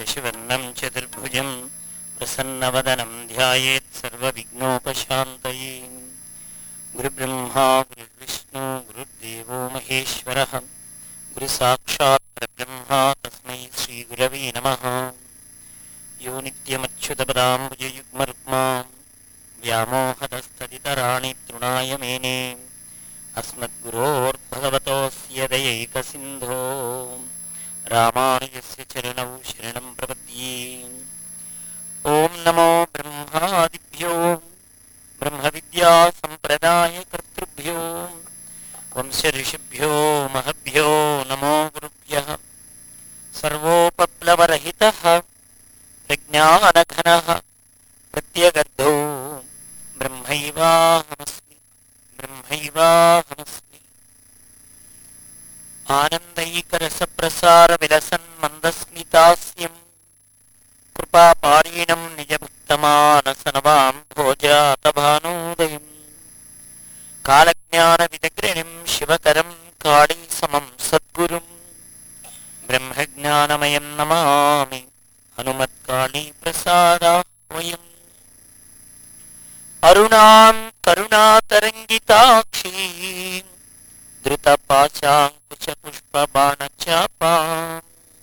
శశివర్ణం చతుర్భుజం ప్రసన్నవదనం ధ్యాయేత్ సర్వవిఘ్నోపశాంతయే గురుబ్రహ్మా గురుర్విష్ణు గురుర్దేవో మహేశ్వర గురు సాక్షాత్ పరబ్రహ్మ తస్మై శ్రీ గురవే నమ యో నిత్యమచ్యుతపదాంబుజయుగ్మరుక్మా వ్యామోహతస్తదితరాణి తృణాయ మేనే अस्मद्गुरोर्भगवतोऽस्य दयैकसिन्धो रामानुजस्य चरणौ शरणं प्रपद्ये ॐ नमो ब्रह्मादिभ्यो ब्रह्मविद्यासम्प्रदायकर्तृभ्यो वंशऋषिभ्यो महभ्यो नमो गुरुभ्यः सर्वोपप्लवरहितः प्रज्ञानघनः प्रत्यगर्धो ब्रह्मैवाहमस्मि ब्रह्मैवाहमस्मि आनन्दैकरसप्रसारविलसन् मन्दस्मितास्यम् कृपापारीणम् निजभक्तमानसनवां भोजातभानोदयम् कालज्ञानविदग्रणिम् शिवकरम् काळी समम् सद्गुरुम् ब्रह्मज्ञानमयम् नमामि हनुमत्काळीप्रसादाह्वयम् अरुणां करुणातरङ्गिताक्षीम् धृतपाशाङ्कुशपुष्पबाणचापाम्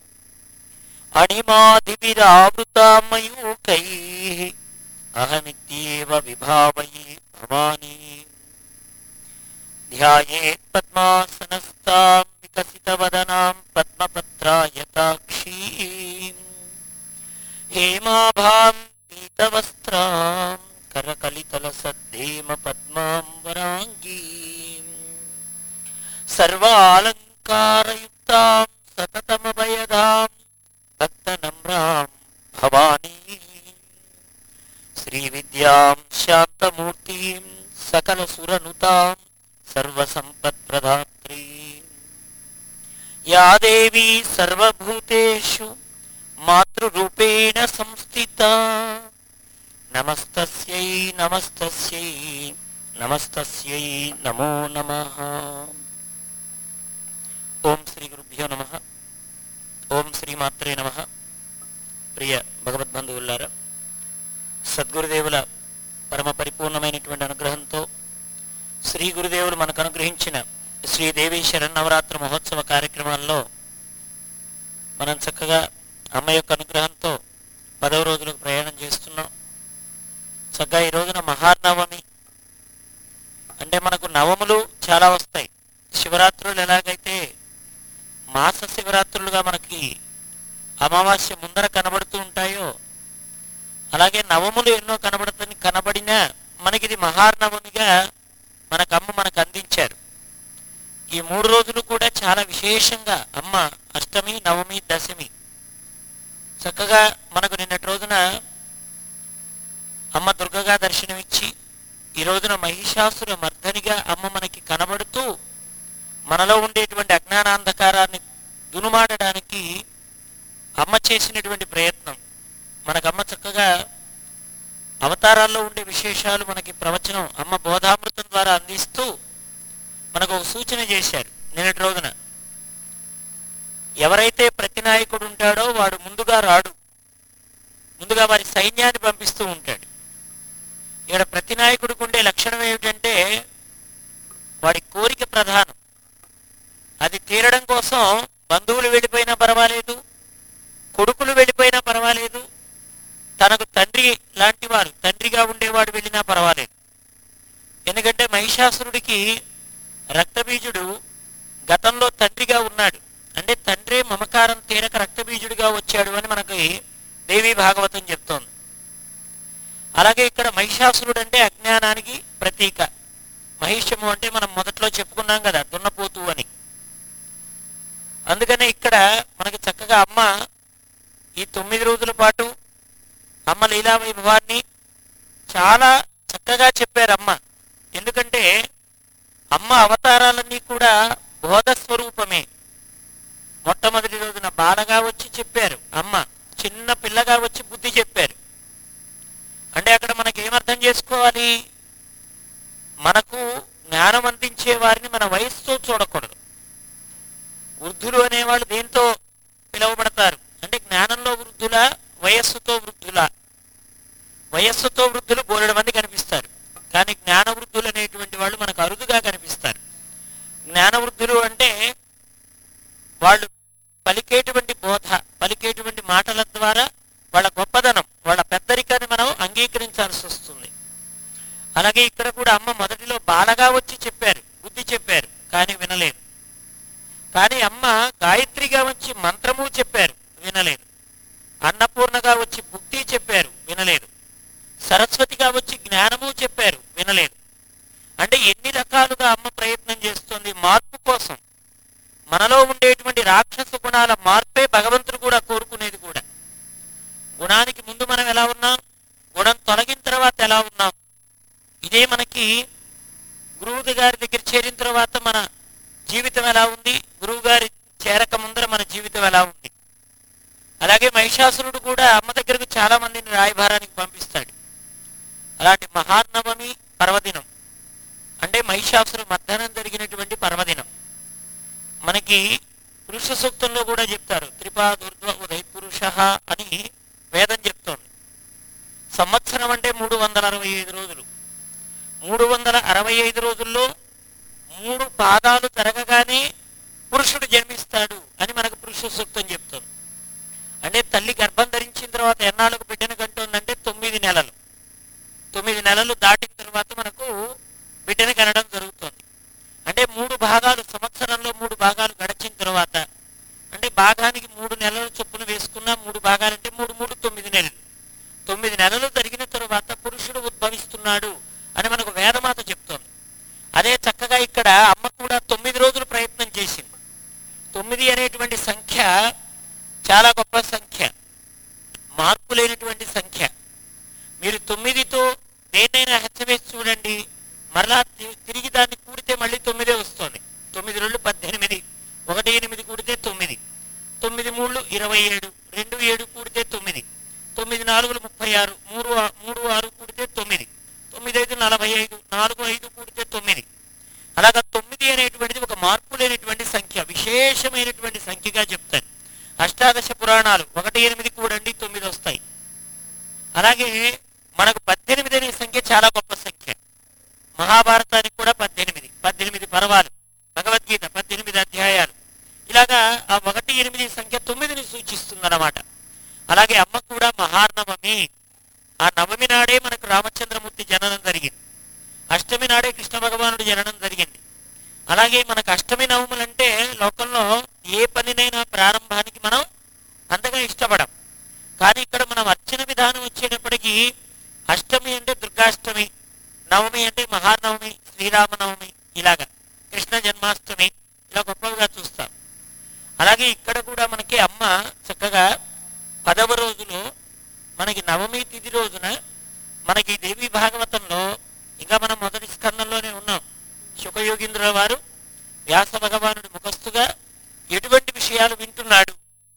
अणिमादिविरावृतामयूकैः अहमित्येव विभावये भवानी ध्यायेत् पद्मासनस्तां विकसितवदनां पद्मपत्रायताक्षीम् हेमाभां पीतवस्त्रां करकलितलसद्धेम पद्मां वराङ्गीम् सर्वालङ्कारयुक्तां सततमभयदां भक्तनम्रां भवानी श्रीविद्यां शान्तमूर्तिं सकलसुरनुतां सर्वसम्पत्प्रदात्रीम् या देवी सर्वभूतेषु मातृरूपेण संस्थिता నమస్తస్యై నమస్తస్యై నమస్తస్యై నమో నమ ఓం శ్రీ గురుభ్యో నమ ఓం శ్రీమాత్రే నమ ప్రియ భగవద్బంధువులారా సద్గురుదేవుల పరమ పరిపూర్ణమైనటువంటి అనుగ్రహంతో శ్రీ గురుదేవులు మనకు అనుగ్రహించిన శ్రీదేవి శరన్నవరాత్రి మహోత్సవ కార్యక్రమాల్లో మనం చక్కగా అమ్మ యొక్క అనుగ్రహంతో పదవ రోజులకు ప్రయాణం చేస్తున్నాం చక్కగా ఈ రోజున మహానవమి అంటే మనకు నవములు చాలా వస్తాయి శివరాత్రులు ఎలాగైతే మాస శివరాత్రులుగా మనకి అమావాస్య ముందర కనబడుతూ ఉంటాయో అలాగే నవములు ఎన్నో కనబడుతుంది కనబడినా మనకిది మహానవమిగా మనకు అమ్మ మనకు అందించారు ఈ మూడు రోజులు కూడా చాలా విశేషంగా అమ్మ అష్టమి నవమి దశమి చక్కగా మనకు నిన్నటి రోజున అమ్మ దుర్గగా దర్శనమిచ్చి ఈ రోజున మహిషాసుర మర్దనిగా అమ్మ మనకి కనబడుతూ మనలో ఉండేటువంటి అజ్ఞానాంధకారాన్ని దునుమాడడానికి అమ్మ చేసినటువంటి ప్రయత్నం మనకమ్మ చక్కగా అవతారాల్లో ఉండే విశేషాలు మనకి ప్రవచనం అమ్మ బోధామృతం ద్వారా అందిస్తూ మనకు ఒక సూచన చేశారు నిన్నటి రోజున ఎవరైతే ప్రతినాయకుడు ఉంటాడో వాడు ముందుగా రాడు ముందుగా వారి సైన్యాన్ని పంపిస్తూ ఉంటాడు ఇక్కడ ప్రతి నాయకుడికి ఉండే లక్షణం ఏమిటంటే వాడి కోరిక ప్రధానం అది తీరడం కోసం బంధువులు వెళ్ళిపోయినా పర్వాలేదు కొడుకులు వెళ్ళిపోయినా పర్వాలేదు తనకు తండ్రి లాంటి వారు తండ్రిగా ఉండేవాడు వెళ్ళినా పర్వాలేదు ఎందుకంటే మహిషాసురుడికి రక్తబీజుడు గతంలో తండ్రిగా ఉన్నాడు అంటే తండ్రే మమకారం తీరక రక్తబీజుడిగా వచ్చాడు అని మనకి దేవి భాగవతం చెప్తోంది అలాగే ఇక్కడ మహిషాసురుడు అంటే అజ్ఞానానికి ప్రతీక మహిషము అంటే మనం మొదట్లో చెప్పుకున్నాం కదా దున్నపోతు అని అందుకనే ఇక్కడ మనకి చక్కగా అమ్మ ఈ తొమ్మిది రోజుల పాటు అమ్మ లీలా వైభవాన్ని చాలా చక్కగా చెప్పారు అమ్మ ఎందుకంటే అమ్మ అవతారాలన్నీ కూడా బోధ స్వరూపమే మొట్టమొదటి రోజున బాలగా వచ్చి చెప్పారు అమ్మ చిన్న పిల్లగా వచ్చి బుద్ధి చెప్పారు అంటే అక్కడ మనకి ఏమర్థం చేసుకోవాలి మనకు జ్ఞానం అందించే వారిని మన వయస్సుతో చూడకూడదు వృద్ధులు అనేవాళ్ళు దేంతో పిలువబడతారు అంటే జ్ఞానంలో వృద్ధులు వృద్ధుల వయస్సుతో వృద్ధుల వయస్సుతో వృద్ధులు బోలెడు మంది కనిపిస్తారు కానీ జ్ఞాన వృద్ధులు అనేటువంటి వాళ్ళు మనకు అరుదుగా కనిపిస్తారు జ్ఞాన వృద్ధులు అంటే వాళ్ళు పలికేటువంటి బోధ పలికేటువంటి మాటల ద్వారా వాళ్ళ గొప్పదనం వాళ్ళ పెద్దరికాన్ని మనం అంగీకరించాల్సి వస్తుంది అలాగే ఇక్కడ కూడా అమ్మ మొదటిలో బాలగా వచ్చి చెప్పారు బుద్ధి చెప్పారు కానీ వినలేదు కానీ అమ్మ గాయత్రిగా వచ్చి మంత్రము చెప్పారు వినలేదు అన్నపూర్ణగా వచ్చి బుద్ధి చెప్పారు వినలేదు సరస్వతిగా వచ్చి జ్ఞానము చెప్పారు వినలేదు అంటే ఎన్ని రకాలుగా అమ్మ ప్రయత్నం చేస్తుంది మార్పు కోసం మనలో ఉండేటువంటి రాక్షస గుణాల మార్పే భగవంతుడు కూడా కోరుకునేది కూడా గుణానికి ముందు మనం ఎలా ఉన్నాం గుణం తొలగిన తర్వాత ఎలా ఉన్నాం ఇదే మనకి గురువు గారి దగ్గర చేరిన తర్వాత మన జీవితం ఎలా ఉంది గురువు గారి చేరక ముందర మన జీవితం ఎలా ఉంది అలాగే మహిషాసురుడు కూడా అమ్మ దగ్గరకు చాలా మందిని రాయభారానికి పంపిస్తాడు అలాంటి మహానవమి పర్వదినం అంటే మహిషాసురు మర్దనం జరిగినటువంటి పర్వదినం మనకి పురుష సూక్తంలో కూడా చెప్తారు త్రిపాదుర్ధ్వ ఉదయ పురుష అని వేదం చెప్తోంది సంవత్సరం అంటే మూడు వందల అరవై ఐదు రోజులు మూడు వందల అరవై ఐదు రోజుల్లో మూడు పాదాలు పెరగగానే పురుషుడు జన్మిస్తాడు అని మనకు పురుష సూక్తం చెప్తుంది అంటే తల్లి గర్భం ధరించిన తర్వాత ఎన్నాళ్ళకు బిడ్డను కంటుందంటే తొమ్మిది నెలలు తొమ్మిది నెలలు దాటిన తర్వాత మనకు బిడ్డను కనడం జరుగుతుంది అంటే మూడు భాగాలు సంవత్సరంలో మూడు భాగాలు గడిచిన తర్వాత అంటే భాగానికి మూడు నెలలు చొప్పున వేసుకున్న మూడు భాగాలంటే మూడు మూడు తొమ్మిది నెలలు తొమ్మిది నెలలు జరిగిన తరువాత పురుషుడు ఉద్భవిస్తున్నాడు అని మనకు వేదమాత చెప్తోంది అదే చక్కగా ఇక్కడ అమ్మ కూడా తొమ్మిది రోజులు ప్రయత్నం చేసింది తొమ్మిది అనేటువంటి సంఖ్య చాలా గొప్ప సంఖ్య మార్పు లేనటువంటి సంఖ్య మీరు తొమ్మిదితో దేన్నైనా హెచ్చవేసి చూడండి మరలా తి- తిరిగి దాన్ని కూడితే మళ్ళీ తొమ్మిదే వస్తుంది తొమ్మిది రెండు పద్దెనిమిది ఒకటి ఎనిమిది కూడితే తొమ్మిది తొమ్మిది మూడు ఇరవై ఏడు రెండు ఏడు కూడితే తొమ్మిది తొమ్మిది నాలుగులు ముప్పై ఆరు మూడు ఆ- మూడు ఆరు కూడితే తొమ్మిది తొమ్మిది ఐదు నలభై ఐదు నాలుగు ఐదు కూడితే తొమ్మిది అలాగా తొమ్మిది అనేటువంటిది ఒక మార్పు లేనటువంటి సంఖ్య విశేషమైనటువంటి సంఖ్యగా చెప్తారు అష్టాదశ పురాణాలు ఒకటి ఎనిమిది కూడండి తొమ్మిది వస్తాయి అలాగే మనకు పద్దెనిమిది అనే సంఖ్య చాలా గొప్ప సంఖ్య మహాభారతానికి కూడా పద్దెనిమిది పద్దెనిమిది పర్వాలు భగవద్గీత పద్దెనిమిది అధ్యాయాలు ఇలాగా ఆ ఒకటి ఎనిమిది సంఖ్య తొమ్మిదిని సూచిస్తుందన్నమాట అలాగే అమ్మ కూడా మహానవమి ఆ నవమి నాడే మనకు రామచంద్రమూర్తి జననం జరిగింది అష్టమి నాడే కృష్ణ భగవానుడి జననం జరిగింది అలాగే మనకు అష్టమి నవములంటే లోకంలో ఏ పనినైనా ప్రారంభానికి మనం అంతగా ఇష్టపడం కానీ ఇక్కడ మనం అర్చన విధానం వచ్చేటప్పటికి అష్టమి అంటే దుర్గాష్టమి నవమి అంటే మహానవమి శ్రీరామనవమి ఇలాగా కృష్ణ జన్మాష్టమి ఇలా గొప్పగా చూస్తాం అలాగే ఇక్కడ కూడా మనకి అమ్మ చక్కగా పదవ రోజులో మనకి నవమి తిథి రోజున మనకి దేవి భాగవతంలో ఇంకా మనం మొదటి స్కందంలోనే ఉన్నాం శుకయోగీంద్రుల వారు వ్యాస భగవానుడి ముఖస్తుగా ఎటువంటి విషయాలు వింటున్నాడు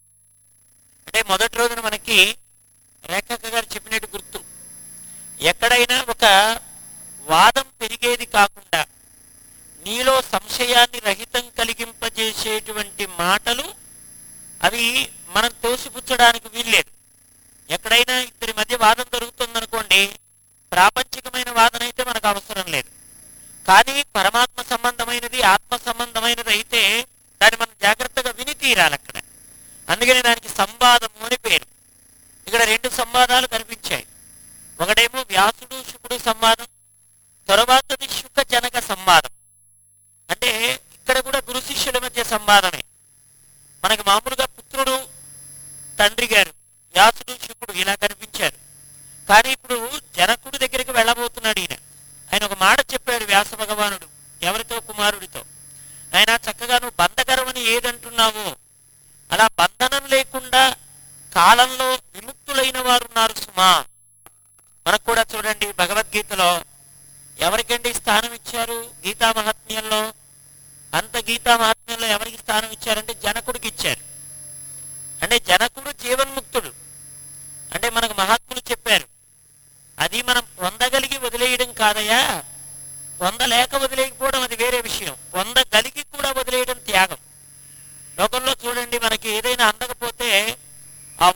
అంటే మొదటి రోజున మనకి రేఖక్క గారు చెప్పినట్టు గుర్తు ఎక్కడైనా ఒక వాదం పెరిగేది కాకుండా నీలో సంశయాన్ని రహితం కలిగింపజేసేటువంటి మాటలు అవి మనం తోసిపుచ్చడానికి వీల్లేదు ఎక్కడైనా ఇద్దరి మధ్య వాదం జరుగుతుందనుకోండి ప్రాపంచికమైన వాదన అయితే మనకు అవసరం లేదు కానీ పరమాత్మ సంబంధమైనది ఆత్మ సంబంధమైనది అయితే దాన్ని మనం జాగ్రత్తగా విని తీరాలి అక్కడ అందుకని దానికి సంవాదము అని పేరు ఇక్కడ రెండు సంవాదాలు కనిపించాయి ఒకటేమో వ్యాసుడు శుకుడు సంవాదం తరువాతది శుక జనక సంవాదం అంటే ఇక్కడ కూడా గురు శిష్యుల మధ్య సంవాదమే మనకి మామూలుగా పుత్రుడు తండ్రి గారు వ్యాసుడు శుకుడు ఇలా కనిపించారు కానీ ఇప్పుడు జనకుడి దగ్గరికి వెళ్ళబోతున్నాడు ఈయన ఆయన ఒక మాట చెప్పాడు వ్యాస భగవానుడు ఎవరితో కుమారుడితో ఆయన చక్కగా నువ్వు బంధకరమని ఏదంటున్నావో అలా బంధనం లేకుండా కాలంలో విముక్తులైన వారు ఉన్నారు సుమా మనకు కూడా చూడండి భగవద్గీతలో ఎవరికండి స్థానం ఇచ్చారు గీతా మహాత్మ్యంలో అంత గీతా మహాత్మ్యంలో ఎవరికి స్థానం ఇచ్చారంటే జనకుడికి ఇచ్చారు అంటే జనకుడు జీవన్ముక్తుడు అంటే మనకు మహాత్ములు చెప్పారు అది మనం పొందగలిగి వదిలేయడం కాదయ్యా పొందలేక వదిలేయకపోవడం అది వేరే విషయం పొందగలిగి కూడా వదిలేయడం త్యాగం లోకంలో చూడండి మనకి ఏదైనా అందకపోతే ఆ వస్తువు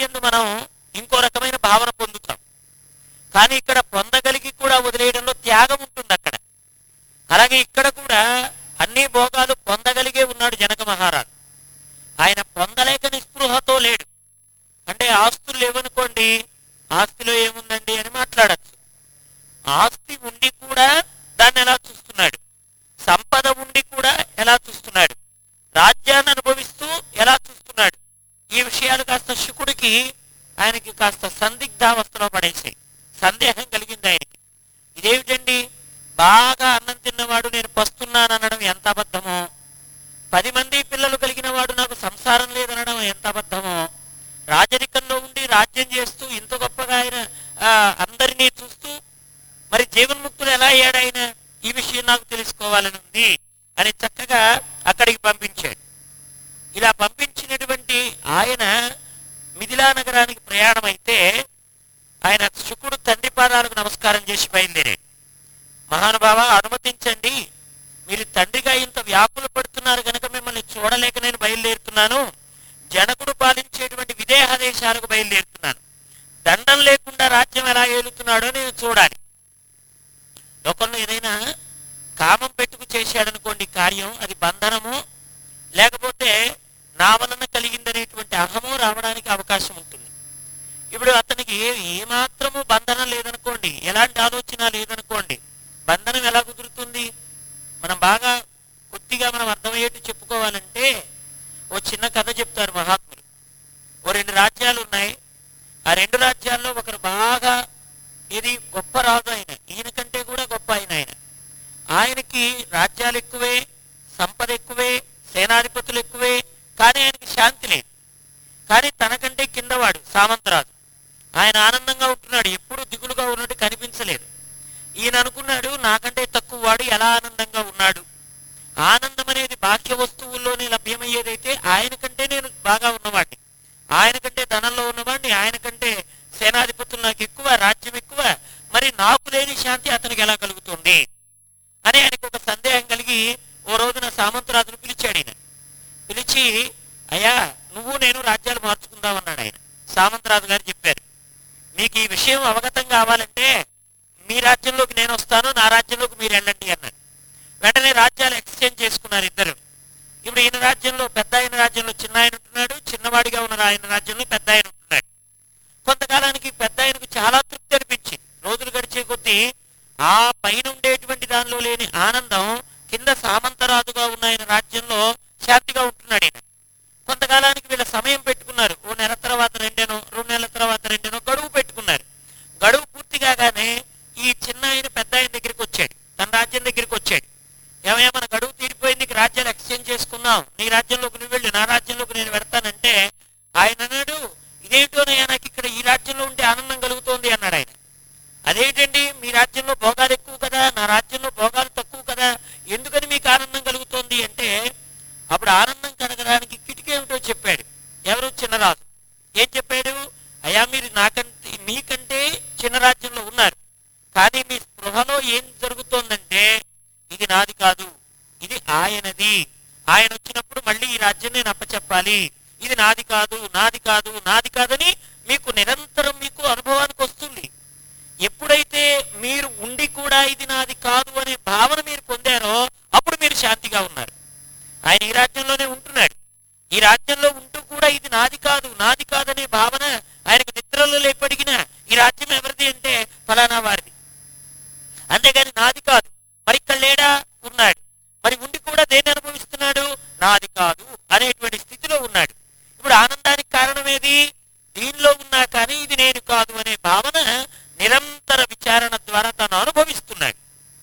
ఎందు మనం ఇంకో రకమైన భావన పొందుతాం కానీ ఇక్కడ పొందగలిగి కూడా వదిలేయడంలో త్యాగం ఉంటుంది అక్కడ అలాగే ఇక్కడ కూడా అన్ని భోగాలు పొందగలిగే ఉన్నాడు జనక మహారాజు ఆయన పొందలేక నిస్పృహతో లేడు అంటే ఆస్తులు లేవనుకోండి ఆస్తిలో ఏముందండి అని మాట్లాడచ్చు ఆస్తి ఉండి కూడా దాన్ని ఎలా చూస్తున్నాడు సంపద ఉండి కూడా ఎలా చూస్తున్నాడు రాజ్యాన్ని అనుభవిస్తూ ఎలా చూస్తున్నాడు ఈ విషయాలు కాస్త శుకుడికి ఆయనకి కాస్త సందిగ్ధావస్థలో పడేసాయి సందేహం కలిగింది ఆయనకి ఇదేమిటండి బాగా అన్నం తిన్నవాడు నేను పస్తున్నాను అనడం ఎంత అబద్ధమో పది మంది పిల్లలు కలిగిన వాడు నాకు సంసారం లేదనడం ఎంత అబద్ధమో రాజరికంలో ఉండి రాజ్యం చేస్తూ ఇంత గొప్పగా ఆయన ఆ, అందరినీ చూస్తూ మరి జీవన్ముక్తులు ఎలా అయ్యాడు ఆయన ఈ విషయం నాకు తెలుసుకోవాలని ఉంది అని చక్కగా అక్కడికి పంపించాడు ఇలా పంపించినటువంటి ఆయన మిథిలా నగరానికి ప్రయాణం అయితే ఆయన శుకుడు తండ్రి పాదాలకు నమస్కారం చేసి బయలుదేరాడు మహానుభావ అనుమతించండి మీరు తండ్రిగా ఇంత వ్యాకులు పడుతున్నారు కనుక మిమ్మల్ని చూడలేక నేను బయలుదేరుతున్నాను జనకుడు పాలించేటువంటి విదేహ దేశాలకు బయలుదేరుతున్నాను దండం లేకుండా రాజ్యం ఎలా ఏలుతున్నాడో నేను చూడాలి లోకంలో ఏదైనా కామం పెట్టుకు చేశాడనుకోండి కార్యం అది బంధనము లేకపోతే నా వలన కలిగిందనేటువంటి అహము రావడానికి అవకాశం ఉంటుంది ఇప్పుడు అతనికి ఏ ఏమాత్రము బంధనం లేదనుకోండి ఎలాంటి ఆలోచన లేదనుకోండి బంధనం ఎలా కుదురుతుంది మనం బాగా కొద్దిగా మనం అర్థమయ్యేట్టు చెప్పుకోవాలంటే ఓ చిన్న కథ చెప్తారు మహాత్ములు ఓ రెండు రాజ్యాలు ఉన్నాయి ఆ రెండు రాజ్యాల్లో ఒకరు బాగా ఇది గొప్ప రాజు ఆయన ఈయన కంటే కూడా గొప్ప ఆయన ఆయన ఆయనకి రాజ్యాలు ఎక్కువే సంపద ఎక్కువే సేనాధిపతులు ఎక్కువే కానీ ఆయనకి శాంతి లేదు కానీ తనకంటే కిందవాడు సామంతరాజు ఆయన ఆనందంగా ఉంటున్నాడు ఎప్పుడు దిగులుగా ఉన్నట్టు కనిపించలేదు ఈయన అనుకున్నాడు నాకంటే తక్కువ వాడు ఎలా ఆనందంగా ఉన్నాడు ఆనందం అనేది బాహ్య వస్తువుల్లోనే లభ్యమయ్యేదైతే ఆయన కంటే నేను బాగా ఉన్నవాడిని ఆయన కంటే ధనంలో ఉన్నవాడిని ఆయన కంటే సేనాధిపతులు నాకు ఎక్కువ రాజ్యం ఎక్కువ మరి నాకు లేని శాంతి అతనికి ఎలా కలుగుతుంది అని ఆయనకు ఒక సందేహం కలిగి ఓ రోజున సామంతరాజును పిలిచాడు ఈయన పిలిచి అయ్యా నువ్వు నేను రాజ్యాలు మార్చుకుందాం అన్నాడు ఆయన సామంతరాజు గారు చెప్పారు మీకు ఈ విషయం అవగతం కావాలంటే మీ రాజ్యంలోకి నేను వస్తాను నా రాజ్యంలోకి మీరు వెళ్ళండి అన్నాడు వెంటనే రాజ్యాలు ఎక్స్చేంజ్ చేసుకున్నారు ఇద్దరు ఇప్పుడు ఈయన రాజ్యంలో పెద్ద ఆయన రాజ్యంలో చిన్న ఆయన ఉంటున్నాడు చిన్నవాడిగా ఉన్న ఆయన రాజ్యంలో పెద్ద ఆయన ఉంటున్నాడు కొంతకాలానికి పెద్ద ఆయనకు చాలా తృప్తి అనిపించింది రోజులు గడిచే కొద్దీ ఆ పైన ఉండేటువంటి దానిలో లేని ఆనందం కింద సామంతరాజుగా ఉన్న ఆయన రాజ్యంలో శాంతిగా ఉంటున్నాడు ఈయన కొంతకాలానికి వీళ్ళ సమయం పెట్టుకున్నారు ఓ నెల తర్వాత రెండేనో రెండు నెలల తర్వాత రెండేనో గడువు పెట్టుకున్నారు గడువు పూర్తి కాగానే ఈ చిన్న ఆయన పెద్ద ఆయన దగ్గరికి వచ్చాడు తన రాజ్యం దగ్గరికి వచ్చాడు ఏమయ్యా మన గడువు తీరిపోయింది నీకు రాజ్యాలు ఎక్స్చేంజ్ చేసుకుందాం నీ రాజ్యంలోకి నువ్వు వెళ్ళి నా రాజ్యంలోకి నేను పెడతానంటే ఆయన అన్నాడు ఇదేంటోనయ్యా నాకు ఇక్కడ ఈ రాజ్యంలో ఉంటే ఆనందం కలుగుతోంది అన్నాడు ఆయన అదేంటండి మీ రాజ్యంలో భోగాలు ఎక్కువ కదా నా రాజ్యంలో భోగాలు తక్కువ కదా ఎందుకని మీకు ఆనందం కలుగుతోంది అంటే అప్పుడు ఆనందం కలగడానికి కిటికీ ఏమిటో చెప్పాడు ఎవరు చిన్నరాజు ఏం చెప్పాడు అయ్యా మీరు నాకంటే మీకంటే చిన్న రాజ్యంలో ఉన్నారు కానీ మీ స్పృహలో ఏం జరుగుతోందంటే ఇది నాది కాదు ఇది ఆయనది ఆయన వచ్చినప్పుడు మళ్ళీ ఈ రాజ్యం నేను అప్పచెప్పాలి ఇది నాది కాదు నాది కాదు నాది కాదని మీకు నిరంతరం మీకు అనుభవానికి వస్తుంది ఎప్పుడైతే మీరు ఉండి కూడా ఇది నాది కాదు అనే భావన మీరు పొందారో అప్పుడు మీరు శాంతిగా ఉన్నారు ఆయన ఈ రాజ్యంలోనే ఉంటున్నాడు ఈ రాజ్యంలో ఉంటూ కూడా ఇది నాది కాదు నాది కాదనే భావన ఆయనకు నిద్రలో లేపడిగిన ఈ రాజ్యం ఎవరిది అంటే ఫలానా వారిది అంతేగాని నాది కాదు మరి ఇక్కడ లేడా ఉన్నాడు మరి ఉండి కూడా దేన్ని అనుభవిస్తున్నాడు నాది కాదు అనేటువంటి స్థితిలో ఉన్నాడు ఇప్పుడు ఆనందానికి కారణం ఏది దీనిలో ఉన్నా కానీ ఇది నేను కాదు అనే భావన నిరంతర విచారణ ద్వారా తాను అనుభవిస్తున్నాడు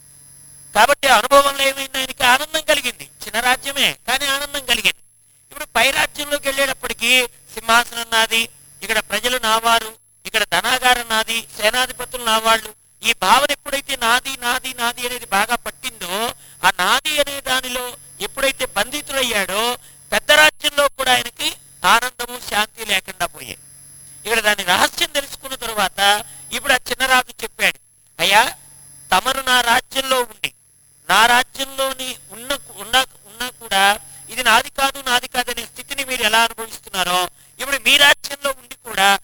కాబట్టి ఆ అనుభవంలో ఏమైంది ఆయనకి ఆనందం కలిగింది చిన్న రాజ్యమే కానీ ఆనందం కలిగింది ఇప్పుడు పై రాజ్యంలోకి వెళ్ళేటప్పటికి సింహాసనం నాది ఇక్కడ ప్రజలు నావారు ఇక్కడ ధనాగారం నాది సేనాధిపతులు నావాళ్ళు ఈ భావన ఎప్పుడైతే నాది నాది నాది అనేది బాగా పట్టిందో ఆ నాది అనే దానిలో ఎప్పుడైతే బంధితులయ్యాడో పెద్ద రాజ్యంలో కూడా ఆయనకి ఆనందము శాంతి లేకుండా పోయాయి ఇక్కడ దాని రహస్యం తెలుసుకున్న తరువాత ఇప్పుడు ఆ చిన్నరాజు చెప్పాడు అయ్యా తమరు నా రాజ్యంలో ఉండి నా రాజ్యంలోని ఉన్న ఉన్న ఉన్నా కూడా ఇది నాది కాదు నాది కాదనే స్థితిని మీరు ఎలా అనుభవిస్తున్నారో ఇప్పుడు మీ రాజ్యంలో ఉండి కూడా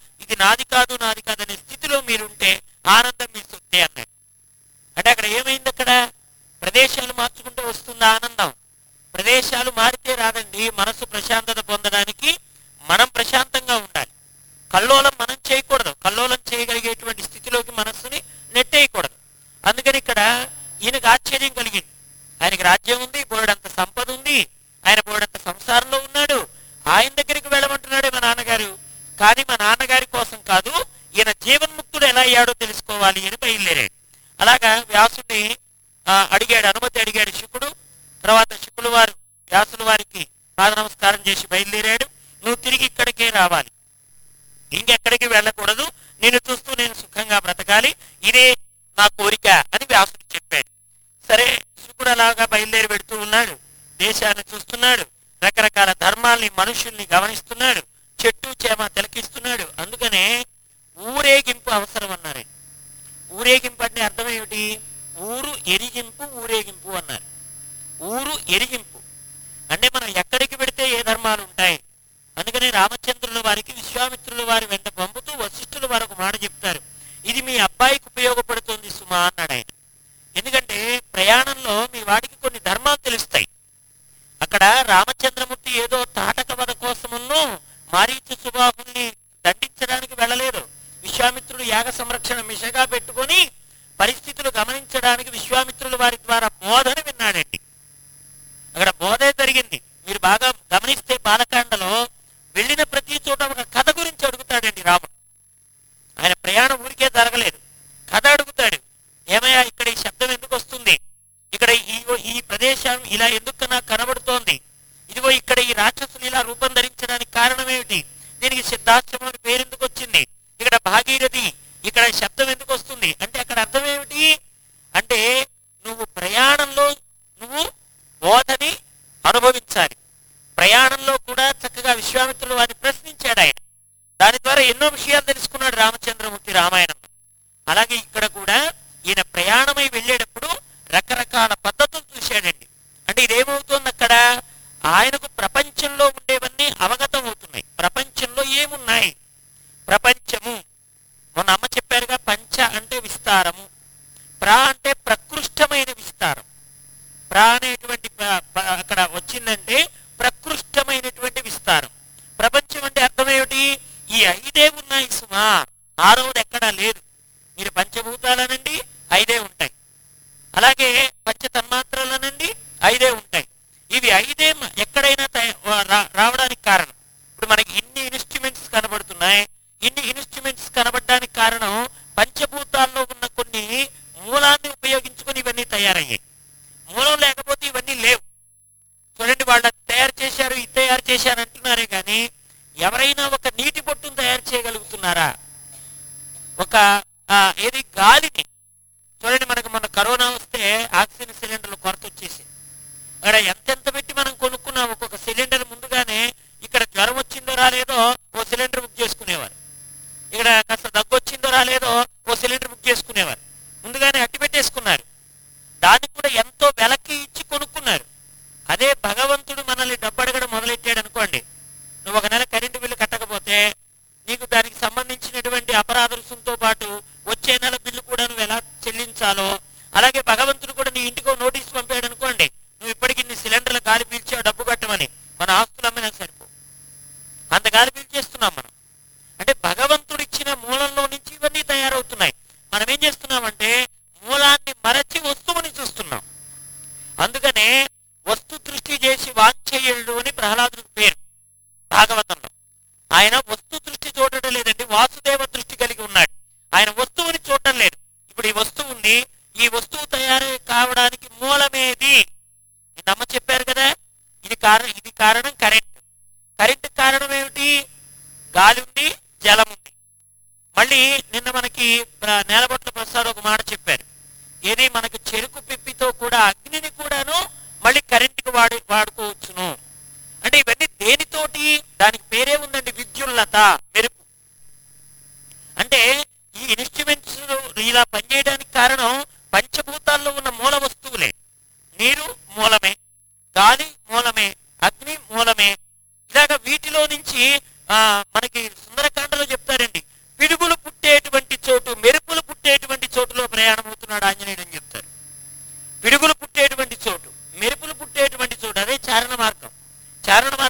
మనసు ప్రశాంతత పొందడానికి మనం ప్రశాంతంగా ఉండాలి కల్లోలం మనం చేయకూడదు కల్లోలం చేయగలిగేటువంటి స్థితిలోకి మనస్సుని నెట్టేయకూడదు అందుకని ఇక్కడ ఈయనకు ఆశ్చర్యం కలిగింది ఆయనకి రాజ్యం ఉంది బోర్డంత సంపద ఉంది ఆయన బోర్డంత సంసారంలో ఉన్నాడు ఆయన దగ్గరికి వెళ్ళమంటున్నాడే మా నాన్నగారు కానీ మా నాన్నగారి కోసం కాదు ఈయన జీవన్ముక్తుడు ఎలా అయ్యాడో తెలుసుకోవాలి అని బయలుదేరాడు అలాగా వ్యాసుని ఆ, అడిగాడు అనుమతి అడిగాడు శుకుడు తర్వాత శుకులు వారు వ్యాసుల వారికి పాద నమస్కారం చేసి బయలుదేరాడు నువ్వు తిరిగి ఇక్కడికే రావాలి ఇంకెక్కడికి వెళ్ళకూడదు నేను చూస్తూ నేను సుఖంగా బ్రతకాలి ఇదే నా కోరిక అని వ్యాసుడు చెప్పాడు సరే శుకుడు అలాగా బయలుదేరి పెడుతూ ఉన్నాడు దేశాన్ని చూస్తున్నాడు రకరకాల ధర్మాల్ని మనుషుల్ని గమనిస్తున్నాడు చెట్టు చేమ తిలకిస్తున్నాడు అందుకనే ఊరేగింపు అవసరం అన్నారు ఊరేగింపు అంటే అర్థం ఏమిటి ఊరు ఎరిగింపు ఊరేగింపు అన్నారు ఊరు ఎరిగింపు అంటే మనం ఎక్కడికి పెడితే ఏ ధర్మాలు ఉంటాయి అందుకని రామచంద్రుల వారికి విశ్వామిత్రుల వారి వెంట పంపుతూ వశిష్ఠుల వారు ఒక మాట చెప్తారు ఇది మీ అబ్బాయికి ఉపయోగపడుతుంది సుమా అన్నాడు ఆయన ఎందుకంటే ప్రయాణంలో మీ వాడికి కొన్ని ధర్మాలు తెలుస్తాయి అక్కడ రామచంద్రమూర్తి ఏదో తాటక వధ కోసమును మారీచు సుబాహుల్ని దండించడానికి వెళ్ళలేదు విశ్వామిత్రుడు యాగ సంరక్షణ మిషగా పెట్టుకొని పరిస్థితులు గమనించడానికి విశ్వామిత్రుల వారి ద్వారా బోధన విన్నాడండి అక్కడ బోధే జరిగింది మీరు బాగా గమనిస్తే బాలకాండలో వెళ్ళిన ప్రతి చోట ఒక కథ గురించి అడుగుతాడండి రాముడు ఆయన ప్రయాణం ఊరికే జరగలేదు కథ అడుగుతాడు ఏమయ్యా ఇక్కడ ఈ శబ్దం ఎందుకు వస్తుంది ఇక్కడ ఈ ఈ ప్రదేశం ఇలా ఎందుకు నాకు కనబడుతోంది ఇదిగో ఇక్కడ ఈ రాక్షసులు ఇలా రూపం ధరించడానికి కారణం ఏమిటి దీనికి సిద్ధాశ్రమం అని పేరు ఎందుకు వచ్చింది ఇక్కడ భాగీరథి ఇక్కడ శబ్దం ఎందుకు వస్తుంది అంటే అక్కడ అర్థం ఏమిటి అంటే నువ్వు ప్రయాణంలో నువ్వు బోధని అనుభవించాలి ప్రయాణంలో కూడా చక్కగా విశ్వామిత్రులు వారిని ప్రశ్నించాడు ఆయన దాని ద్వారా ఎన్నో విషయాలు తెలుసుకున్నాడు రామచంద్రమూర్తి రామాయణం అలాగే ఇక్కడ కూడా ఈయన ప్రయాణమై వెళ్ళేటప్పుడు రకరకాల పద్ధతులు చూశాడండి అంటే ఇదేమవుతుంది అక్కడ ఆయనకు ప్రపంచంలో ఉండేవన్నీ అవగతం అవుతున్నాయి ప్రపంచంలో ఏమున్నాయి ప్రపంచము మొన్న అమ్మ చెప్పారుగా పంచ అంటే విస్తారము ప్రా అంటే ప్రకృష్టమైన విస్తారం ప్రా అనేటువంటి ప- ప- అక్కడ వచ్చిందంటే ప్రకృష్టమైనటువంటి విస్తారం ప్రపంచం అంటే అర్థం ఏమిటి ఈ ఐదే ఉన్నాయి సుమా ఆరవది ఎక్కడా లేదు మీరు పంచభూతాలనండి ఐదే ఉంటాయి అలాగే పంచ తన్మాత్రలనండి ఐదే ఉంటాయి ఇవి ఐదే మ- ఎక్కడైనా తయ- రా- రావడానికి కారణం ఇప్పుడు మనకి ఇన్ని ఇన్స్ట్రుమెంట్స్ కనబడుతున్నాయి ఇన్ని ఇన్స్ట్రుమెంట్స్ కనబడడానికి కారణం పంచభూతాల్లో ఉన్న కొన్ని మూలాన్ని ఉపయోగించుకొని ఇవన్నీ తయారయ్యాయి మూలం లేకపోతే ఇవన్నీ లేవు చూడండి వాళ్ళ తయారు చేశారు ఇది తయారు చేశారు అంటున్నారే కానీ ఎవరైనా ఒక నీటి బొట్టును తయారు చేయగలుగుతున్నారా ఒక ఆ, ఏది గాలిని చూడండి మనకు మన కరోనా వస్తే ఆక్సిజన్ సిలిండర్లు కొరత వచ్చేసి అక్కడ ఎంతెంత పెట్టి మనం కొనుక్కున్నాం ఒక్కొక్క సిలిండర్ ముందుగానే ఇక్కడ జ్వరం వచ్చిందో రాలేదో ఓ సిలిండర్ బుక్ చేసుకునేవారు ఇక్కడ కాస్త దగ్గు వచ్చిందో రాలేదో ఓ సిలిండర్ బుక్ చేసుకునేవారు ముందుగానే అట్టి పెట్టేసుకున్నారు దాన్ని కూడా ఎంతో వెలకి ఇచ్చి కొనుక్కున్నారు అదే భగవంతుడు మనల్ని డబ్బు అడగడం మొదలెట్టాడు అనుకోండి నువ్వు ఒక నెల కరెంటు బిల్లు కట్టకపోతే నీకు దానికి సంబంధించినటువంటి అపరాధ రుసుంతో పాటు వచ్చే నెల బిల్లు కూడా నువ్వు ఎలా చెల్లించాలో అలాగే భగవంతుడు కూడా నీ ఇంటికో నోటీస్ పంపాడు అనుకోండి నువ్వు ఇప్పటికి నీ సిలిండర్ల గాలి పీల్చావు డబ్బు కట్టమని మన ఆస్తులు అమ్మినా సరిపో అంత గాలి పీల్చేస్తున్నాం మనం అంటే భగవంతుడు ఇచ్చిన మూలంలో నుంచి ఇవన్నీ తయారవుతున్నాయి మనం ఏం చేస్తున్నామంటే మూలాన్ని మరచి వస్తువుని చూస్తున్నాం అందుకనే వస్తు దృష్టి చేసి వాంఛేయుడు అని ప్రహ్లాదుడికి పేరు భాగవతంలో ఆయన వస్తు దృష్టి చూడటం లేదండి వాసుదేవ దృష్టి కలిగి ఉన్నాడు ఆయన వస్తువుని చూడటం లేదు ఇప్పుడు ఈ వస్తువు ఉంది ఈ వస్తువు తయారు కావడానికి మూలమేది నిన్న అమ్మ చెప్పారు కదా ఇది కారణం ఇది కారణం కరెంట్ కరెంట్ కారణం ఏమిటి గాలి ఉంది జలం ఉంది మళ్ళీ నిన్న మనకి ప్ర- నేలబొట్ల ప్రసాద్ ఒక మాట చెప్పారు ఏది మనకు చెరుకు పిప్పితో కూడా అగ్నిని కూడాను మళ్ళీ కరెంటుకి వాడి వాడుకోవచ్చును అంటే ఇవన్నీ దేనితోటి దానికి పేరే ఉందండి విద్యుల్లత మెరుపు అంటే ఈ ఇన్స్ట్రుమెంట్స్ ఇలా పనిచేయడానికి కారణం పంచభూతాల్లో ఉన్న మూల వస్తువులే నీరు మూలమే గాలి మూలమే అగ్ని మూలమే ఇలాగ వీటిలో నుంచి ఆ మనకి సుందరకాండలో చెప్తారండి పిడుగులు పుట్టేటువంటి చోటు మెరుపులు పుట్టేటువంటి చోటులో ప్రయాణం అవుతున్నాడు ఆంజనేయుడు అని చెప్తారు పిడుగులు పుట్టేటువంటి చోటు మెరుపులు పుట్టేటువంటి చోటు అదే చారణ మార్గం చారణ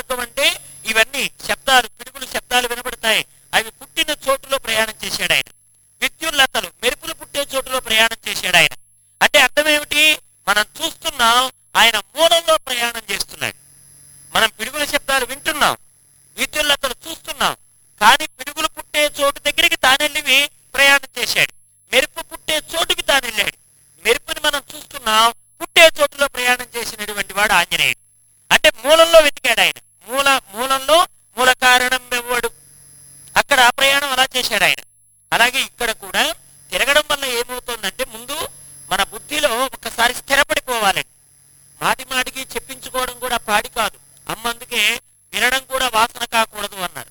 చోటు దగ్గరికి తానెళ్ళి ప్రయాణం చేశాడు మెరుపు పుట్టే చోటుకి తాను వెళ్ళాడు మెరుపుని మనం చూస్తున్నాం పుట్టే చోటులో ప్రయాణం చేసినటువంటి వాడు ఆంజనేయుడు అంటే మూలంలో వెతికాడు ఆయన మూల మూలంలో మూల కారణం ఎవ్వడు అక్కడ ఆ ప్రయాణం అలా చేశాడు ఆయన అలాగే ఇక్కడ కూడా తిరగడం వల్ల ఏమవుతుందంటే ముందు మన బుద్ధిలో ఒక్కసారి స్థిరపడిపోవాలండి మాటి మాటికి చెప్పించుకోవడం కూడా పాడి కాదు అమ్మ అందుకే వినడం కూడా వాసన కాకూడదు అన్నారు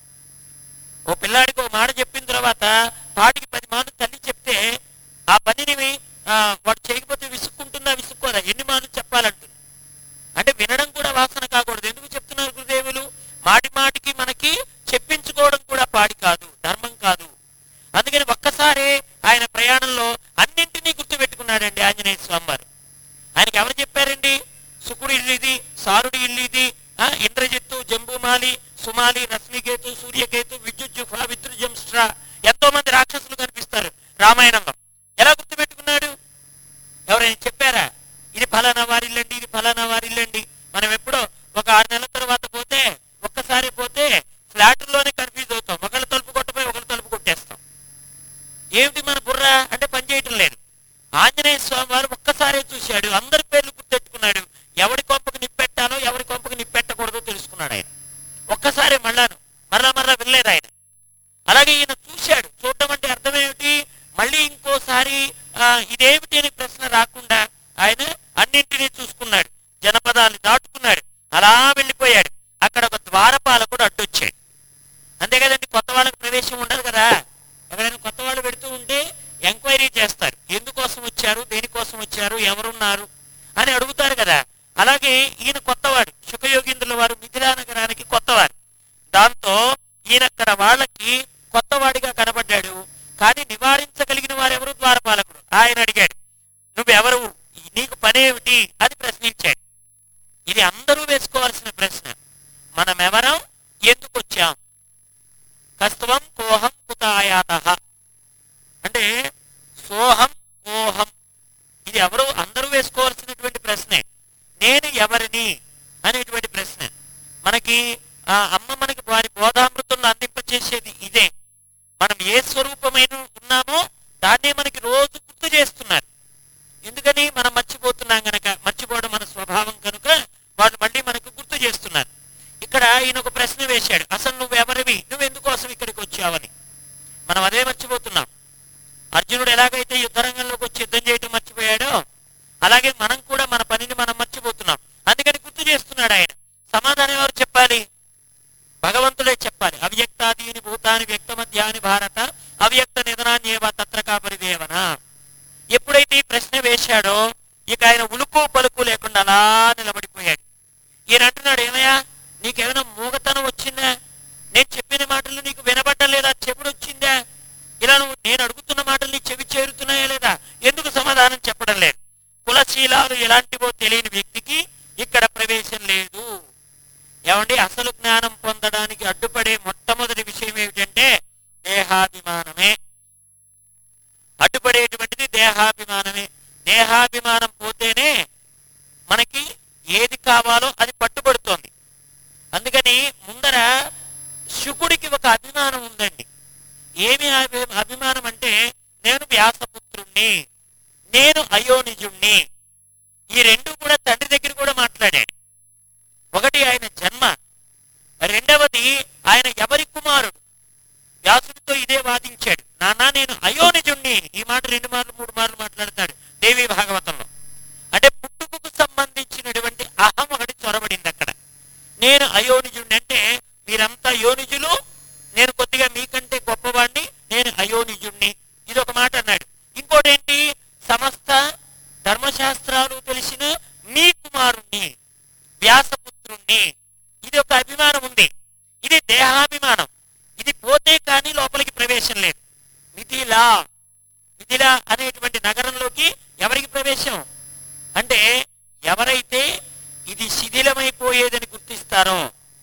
ఓ పిల్లాడికి ఓ మాట చెప్పిన తర్వాత పాటికి పది మాటలు తల్లి చెప్తే ఆ పనిని ఆ, వాడు చేయకపోతే విసుక్కుంటుందా విసుక్కోదా ఎన్ని మాటలు చెప్పాలంటుంది అంటే వినడం కూడా వాసన కాకూడదు ఎందుకు చెప్తున్నారు గురుదేవులు మాటి మాటికి మనకి చెప్పించుకోవడం కూడా పాడి కాదు ధర్మం కాదు అందుకని ఒక్కసారి ఆయన ప్రయాణంలో అన్నింటినీ గుర్తుపెట్టుకున్నాడండి ఆంజనేయ స్వామి వారు ఆయనకి ఎవరు చెప్పారండి శుకుడు ఇల్లు ఇది సారుడి ఇల్లు ఇది ఆ, ఇంద్రజిత్తు జంబుమాలి సుమాలి రశ్మికేతు సూర్యకేతు విద్యుజ్జుఫ విద్రుజంస్ట్ర ఎంతో మంది రాక్షసులు కనిపిస్తారు రామాయణంలో ఎలా గుర్తుపెట్టుకున్నాడు ఎవరైనా చెప్పారా ఇది ఫలానా వారిల్లండి ఇది ఫలానా వారిల్లండి మనం ఎప్పుడో ఒక ఆరు నెలల తర్వాత పోతే ఒక్కసారి పోతే ఫ్లాట్లోనే కన్ఫ్యూజ్ అవుతాం ఒకళ్ళు తలుపు కొట్టపోయి ఒకళ్ళు తలుపు కొట్టేస్తాం ఏమిటి మన బుర్ర అంటే పని చేయటం లేదు ఆంజనేయ స్వామి వారు ఒక్కసారే చూశాడు అందరి పేర్లు గుర్తెట్టుకున్నాడు ఎవరి కొంపకు నిప్పెట్టాలో ఎవరి కొంపకు నిప్పెట్టకూడదో తెలుసుకున్నాడు ఆయన ఒక్కసారి మళ్ళాను మరలా మరలా వినలేదు ఆయన అలాగే ఈయన చూశాడు చూడటం అంటే అర్థం ఏమిటి మళ్ళీ ఇంకోసారి ఆ, ఇదేమిటి అని ప్రశ్న రాకుండా ఆయన అన్నింటినీ చూసుకున్నాడు జనపదాన్ని దాటుకున్నాడు అలా వెళ్ళిపోయాడు అక్కడ ఒక ద్వారపాలకుడు అడ్డొచ్చాడు అంతే కదండి కొత్త వాళ్ళకి ప్రవేశం ఉండదు కదా ఎవరైనా కొత్త వాళ్ళు పెడుతూ ఉంటే ఎంక్వైరీ చేస్తారు ఎందుకోసం వచ్చారు దేనికోసం వచ్చారు ఎవరున్నారు అని అడుగుతారు కదా అలాగే ఈయన కొత్తవాడు శుకయోగీంద్రుల వారు మిథిలా నగరానికి కొత్తవారు దాంతో ఈయన అక్కడ వాళ్ళకి కొత్తవాడిగా కనబడ్డాడు కానీ నివారించగలిగిన వారెవరు ద్వారపాలకుడు ఆయన అడిగాడు నువ్వెవరు నీకు పనేమిటి అని ప్రశ్నించాడు ఇది అందరూ వేసుకోవాల్సిన ప్రశ్న మనం ఎవరం ఎందుకు వచ్చాం కస్త్వం కోహం కుతాయాత అంటే సోహం కోహం ఇది ఎవరు అందరూ వేసుకోవాల్సినటువంటి ప్రశ్నే నేను ఎవరిని అనేటువంటి ప్రశ్న మనకి ఆ అమ్మ మనకి వారి బోధామృతంలో అందింపచేసేది ఇదే మనం ఏ స్వరూపమైన ఉన్నామో దాన్నే మనకి రోజు గుర్తు చేస్తున్నారు ఎందుకని మనం మర్చిపోతున్నాం గనక మర్చిపోవడం మన స్వభావం కనుక వాళ్ళు మళ్ళీ మనకు గుర్తు చేస్తున్నారు ఇక్కడ ఈయన ఒక ప్రశ్న వేశాడు అసలు నువ్వు ఎవరివి నువ్వు ఎందుకోసం ఇక్కడికి వచ్చావని మనం అదే మర్చిపోతున్నాం అర్జునుడు ఎలాగైతే యుద్ధరంగంలోకి వచ్చి యుద్ధం చేయటం మర్చిపోయాడో అలాగే మనం కూడా మన పనిని మనం మర్చిపోతున్నాం అందుకని గుర్తు చేస్తున్నాడు ఆయన సమాధానం ఎవరు చెప్పాలి భగవంతుడే చెప్పాలి అవ్యక్తాదీని భూతాని వ్యక్త మధ్యాని భారత అవ్యక్త నిధనాన్యేవ తత్రకా పరిదేవన ఎప్పుడైతే ఈ ప్రశ్న వేశాడో ఇక ఆయన ఉలుకు పలుకు లేకుండా అలా నిలబడిపోయాడు ఈయన అంటున్నాడు ఏమయ్యా నీకేమైనా మూగతనం వచ్చిందా నేను చెప్పిన మాటలు నీకు వినబడ్డలేదా చెవుడు వచ్చిందా ఇలా నువ్వు నేను అడుగుతున్న మాటలు నీ చెవి చేరుతున్నాయా లేదా ఎందుకు సమాధానం చెప్పడం లేదు కులశీలాలు ఎలాంటివో తెలియని వ్యక్తికి ఇక్కడ ప్రవేశం లేదు ఏమండి అసలు జ్ఞానం పొందడానికి అడ్డుపడే మొట్టమొదటి విషయం ఏమిటంటే దేహాభిమానమే అడ్డుపడేటువంటిది దేహాభిమానమే దేహాభిమానం పోతేనే మనకి ఏది కావాలో అది పట్టుబడుతోంది అందుకని ముందర శుకుడికి ఒక అభిమానం ఉందండి ఏమి అభి- అభిమానం అంటే నేను వ్యాసపుత్రుణ్ణి నేను అయోనిజుణ్ణి ఈ రెండు కూడా తండ్రి దగ్గర కూడా మాట్లాడాడు ఒకటి ఆయన జన్మ రెండవది ఆయన ఎవరి కుమారుడు వ్యాసుడితో ఇదే వాదించాడు నాన్న నేను అయోనిజుణ్ణి ఈ మాట రెండు మార్లు మూడు మార్లు మాట్లాడతాడు దేవి భాగవతంలో అంటే పుట్టుకకు సంబంధించినటువంటి అహం ఒకటి చొరబడింది అక్కడ నేను అయోనిజుణ్ణి అంటే మీరంతా యోనిజులు నేను కొద్దిగా మీకంటే గొప్పవాణ్ణి నేను అయోనిజుణ్ణి ఇది ఒక మాట అన్నాడు ఇంకోటి ఏంటి సమస్త ధర్మశాస్త్రాలు తెలిసిన మీ కుమారుణ్ణి వ్యాసపుత్రుణ్ణి ఇది ఒక అభిమానం ఉంది ఇది దేహాభిమానం ఇది పోతే కానీ లోపలికి ప్రవేశం లేదు మిథిలా మిథిలా అనేటువంటి నగరంలోకి ఎవరికి ప్రవేశం అంటే ఎవరైతే ఇది శిథిలమైపోయేదని గుర్తిస్తారో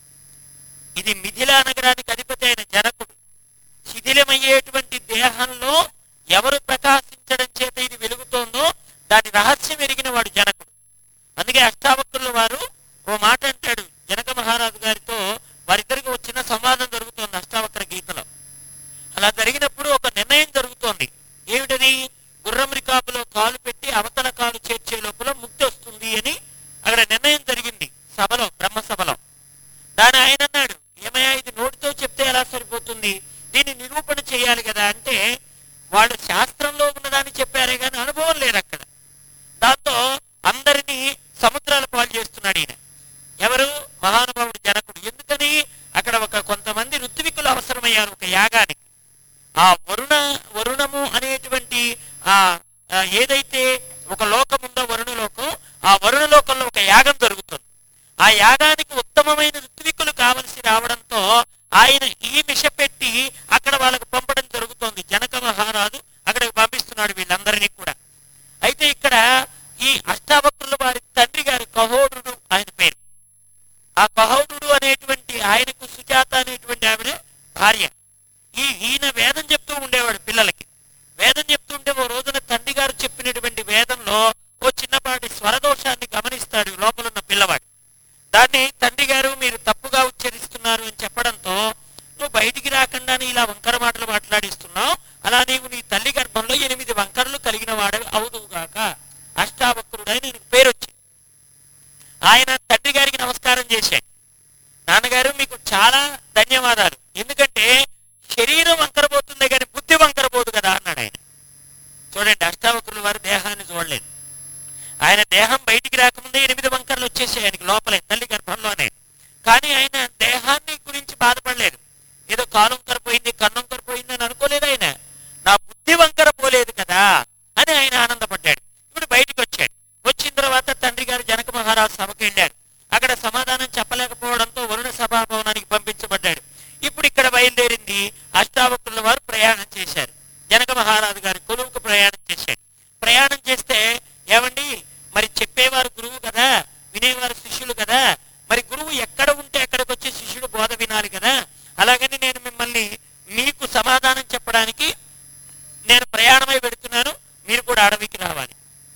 ఇది మిథిలా నగరానికి అధిపతి అయిన జనకుడు శిథిలమయ్యేటువంటి దేహంలో ఎవరు ప్రకాశించడం చేత ఇది వెలుగుతోందో దాని రహస్యం ఎరిగిన వాడు జనకుడు అందుకే అష్టావక్రుల వారు ఓ మాట అంటాడు జనక మహారాజు గారితో వారిద్దరికి వచ్చిన సంవాదం జరుగుతోంది అష్టావక్ర గీతలో అలా జరిగినప్పుడు ఒక నిర్ణయం జరుగుతోంది ఏమిటది గుర్రం రికాబులో కాలు పెట్టి అవతల కాలు చేర్చే లోపల ముక్తి వస్తుంది అని అక్కడ నిర్ణయం జరిగింది సభలో బ్రహ్మ సభలో దాని ఆయన అన్నాడు ఏమయ్యా ఇది నోటితో చెప్తే ఎలా సరిపోతుంది దీన్ని నిరూపణ చేయాలి కదా అంటే వాళ్ళు శాస్త్రంలో ఉన్నదాన్ని చెప్పారే కానీ అనుభవం లేదు అక్కడ దాంతో అందరినీ సముద్రాల పాలు చేస్తున్నాడు ఈయన ఎవరు మహానుభావుడు జనకుడు ఎందుకని అక్కడ ఒక కొంతమంది ఋత్వికులు అవసరమయ్యారు ఒక యాగానికి ఆ వరుణ వరుణము అనేటువంటి ఆ ఆ ఏదైతే ఒక లోకం ఉందో వరుణ లోకం ఆ వరుణ లోకంలో ఒక యాగం జరుగుతుంది ఆ యాగానికి ఉత్తమమైన ఋత్వికులు కావలసి రావడంతో ఆయన ఈ మిష పెట్టి అక్కడ వాళ్ళకు పంపడం జరుగుతోంది జనక మహారాజు అక్కడికి పంపిస్తున్నాడు వీళ్ళందరినీ కూడా అయితే ఇక్కడ ఈ అష్టావక్రుల వారి తండ్రి గారు కహోడుడు ఆయన పేరు ఆ కహోడుడు అనేటువంటి ఆయనకు సుజాత అనేటువంటి ఆవిడ భార్య ఈ ఈయన వేదం చెప్తూ ఉండేవాడు పిల్లలకి వేదం చెప్తుంటే ఓ రోజున తండ్రి గారు చెప్పినటువంటి వేదంలో ఓ చిన్నపాటి స్వరదోషాన్ని గమనిస్తాడు లోపల ఉన్న పిల్లవాడు దాన్ని తండ్రి గారు మీరు తప్పుగా ఉచ్చరిస్తున్నారు అని చెప్పడంతో నువ్వు బయటికి రాకుండానే ఇలా వంకర మాటలు మాట్లాడిస్తున్నావు అలా నీవు నీ తల్లి గర్భంలో ఎనిమిది వంకరలు కలిగిన వాడు అవుదువుగాక అష్టావక్రుడై నీకు పేరు వచ్చింది ఆయన తండ్రి గారికి నమస్కారం చేశాడు నాన్నగారు మీకు చాలా ధన్యవాదాలు ఎందుకంటే శరీరం వంకరబోతుంది కానీ బుద్ధి వంకరబోదు కదా అన్నాడు ఆయన చూడండి అష్టావక్రుల వారి దేహాన్ని చూడలేదు ఆయన దేహం బయటికి రాకముందే ఎనిమిది వంకరలు వచ్చేసాయి ఆయనకి లోపలే తల్లి గర్భంలోనే కానీ ఆయన దేహాన్ని గురించి బాధపడలేదు ఏదో కాలు వంకర పోయింది కన్ను వంకర పోయింది అని అనుకోలేదు ఆయన నా బుద్ధి వంకర పోలేదు కదా అని ఆయన ఆనందపడ్డాడు ఇప్పుడు బయటికి వచ్చాడు వచ్చిన తర్వాత తండ్రి గారు జనక మహారాజు సభకి వెళ్ళాడు అక్కడ సమాధానం చెప్పలేకపోవడంతో వరుణ సభాభవనానికి పంపించబడ్డాడు ఇప్పుడు ఇక్కడ బయలుదేరింది అష్టావక్రుల వారు ప్రయాణం చేశారు జనక మహారాజు గారి కొలువుకు ప్రయాణం చేశాడు ప్రయాణం చేస్తే ఏమండి మరి చెప్పేవారు గురువు కదా వినేవారు శిష్యులు కదా మరి గురువు ఎక్కడ ఉంటే అక్కడికి వచ్చి శిష్యుడు బోధ వినాలి కదా అలాగని నేను మిమ్మల్ని మీకు సమాధానం చెప్పడానికి నేను ప్రయాణమై పెడుతున్నాను మీరు కూడా అడవికి రావాలి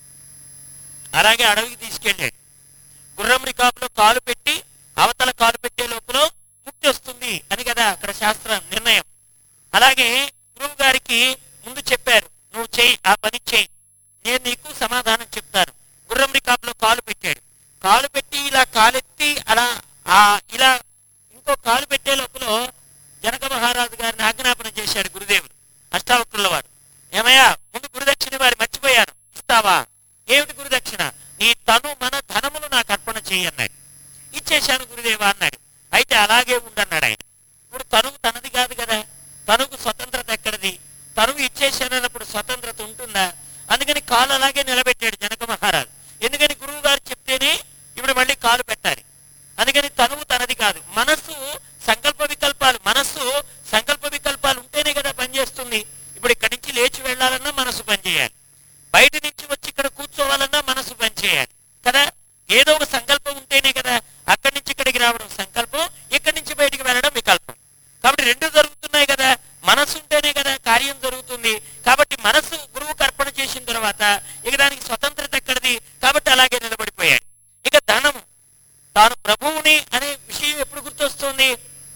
అలాగే అడవికి తీసుకెళ్ళాడు గుర్రం రికాబులో కాలు పెట్టి అవతల కాలు పెట్టే లోపల ముక్తి వస్తుంది అని కదా అక్కడ శాస్త్ర నిర్ణయం అలాగే గురువు గారికి ముందు చెప్పారు నువ్వు చేయి ఆ పని చేయి నేను నీకు సమాధానం చెప్తాను గుర్రం రికాబులో కాలు పెట్టాడు కాలు పెట్టి ఇలా కాలెత్తి అలా ఆ ఇలా ఇంకో కాలు పెట్టే లోపల జనక మహారాజు గారిని ఆజ్ఞాపన చేశాడు గురుదేవుడు అష్టావక్రుల వారు ఏమయ్యా ముందు గురుదక్షిణ వారి మర్చిపోయాను ఇస్తావా ఏమిటి గురుదక్షిణ నీ తను మన ధనములు నాకు అర్పణ చేయి అన్నాడు ఇచ్చేశాను గురుదేవా అన్నాడు అయితే అలాగే ఉండన్నాడు ఆయన ఇప్పుడు తనువు తనది కాదు కదా తనుకు స్వతంత్రత ఎక్కడిది తనువు ఇచ్చేశానన్నప్పుడు స్వతంత్రత ఉంటుందా అందుకని కాలు అలాగే నిలబెట్టాడు జనక మహారాజు ఎందుకని గురువు గారు చెప్తేనే ఇప్పుడు మళ్ళీ కాలు పెట్టాలి అందుకని తనువు తనది కాదు మనస్సు సంకల్ప వికల్పాలు మనస్సు సంకల్ప వికల్పాలు ఉంటేనే కదా పనిచేస్తుంది ఇప్పుడు ఇక్కడి నుంచి లేచి వెళ్ళాలన్నా మనసు పనిచేయాలి బయట నుంచి వచ్చి ఇక్కడ కూర్చోవాలన్నా మనసు పనిచేయాలి కదా ఏదో ఒక సంకల్పం ఉంటేనే కదా అక్కడి నుంచి ఇక్కడికి రావడం సంకల్పం ఇక్కడి నుంచి బయటికి వెళ్ళడం వికల్పం కాబట్టి రెండు జరుగుతున్నాయి కదా మనసు ఉంటేనే కదా కార్యం జరుగుతుంది కాబట్టి మనసు గురువుకు అర్పణ చేసిన తర్వాత ఇక దానికి స్వతంత్రత ఎక్కడిది కాబట్టి అలాగే నిలబడిపోయాడు ఇక ధనము తాను ప్రభువుని అనే విషయం ఎప్పుడు గుర్తొస్తుంది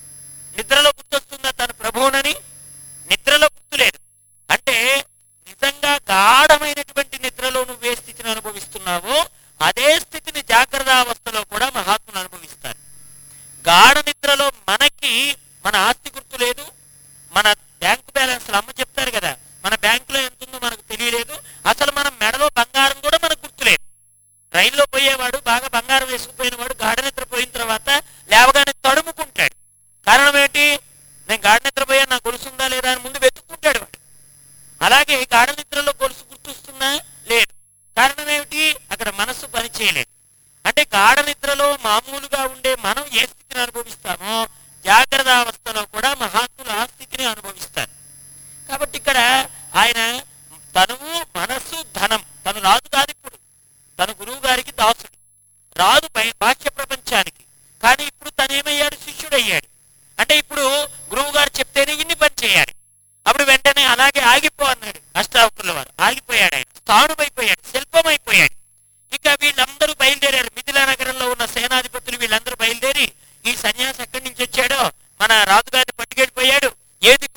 నిద్రలో గుర్తొస్తుందా తాను ప్రభువునని నిద్రలో గుర్తులేదు అంటే నిజంగా గాఢమైనటువంటి నిద్రలో నువ్వు ఏ స్థితిని అనుభవిస్తున్నావో అదే స్థితిని జాగ్రత్త అవస్థలో కూడా మహాత్ములు అనుభవిస్తారు గాఢ నిద్రలో మనకి మన ఆస్తి గుర్తు లేదు మన బ్యాంకు బ్యాలెన్స్ అమ్మ చెప్తారు కదా మన బ్యాంకులో ఎంత ఉందో మనకు తెలియలేదు అసలు మన మెడలో బంగారం కూడా మనకు గుర్తులేదు రైల్లో పోయేవాడు బాగా బంగారం వేసుకుపోయిన వాడు గాఢ నిద్ర పోయిన తర్వాత లేవగానే తడుముకుంటాడు కారణం ఏంటి నేను గాఢ నిద్ర పోయా నా గొలుసు ఉందా లేదా అని ముందు వెతుక్కుంటాడు వాడు అలాగే గాఢ నిద్రలో గొలుసు గుర్తొస్తుందా లేదు కారణం ఏమిటి అక్కడ మనస్సు పని చేయలేదు అంటే గాఢ నిద్రలో మామూలుగా ఉండే మనం ఏ స్థితిని అనుభవిస్తామో జాగ్రత్త అవస్థలో కూడా మహాత్ములు ఆ స్థితిని అనుభవిస్తారు కాబట్టి ఇక్కడ ఆయన తనువు మనస్సు ధనం తను రాజు కాదు ఇప్పుడు తన గురువు గారికి దాసుడు రాదు బై- బాహ్య ప్రపంచానికి కానీ ఇప్పుడు తనేమయ్యాడు శిష్యుడయ్యాడు అంటే ఇప్పుడు గురువు గారు చెప్తేనే ఇన్ని పని చేయాలి అప్పుడు వెంటనే అలాగే ఆగిపో అన్నాడు అష్టావకుల వారు ఆగిపోయాడు ఆయన స్థాణుమైపోయాడు శిల్పమైపోయాడు ఇక వీళ్ళందరూ బయలుదేరారు మిథిలా నగరంలో ఉన్న సేనాధిపతులు వీళ్ళందరూ బయలుదేరి ఈ సన్యాసి ఎక్కడి నుంచి వచ్చాడో మన రాజుగారిని పట్టుకెళ్ళిపోయాడు ఏ దిక్కుకు తీసుకెళ్ళి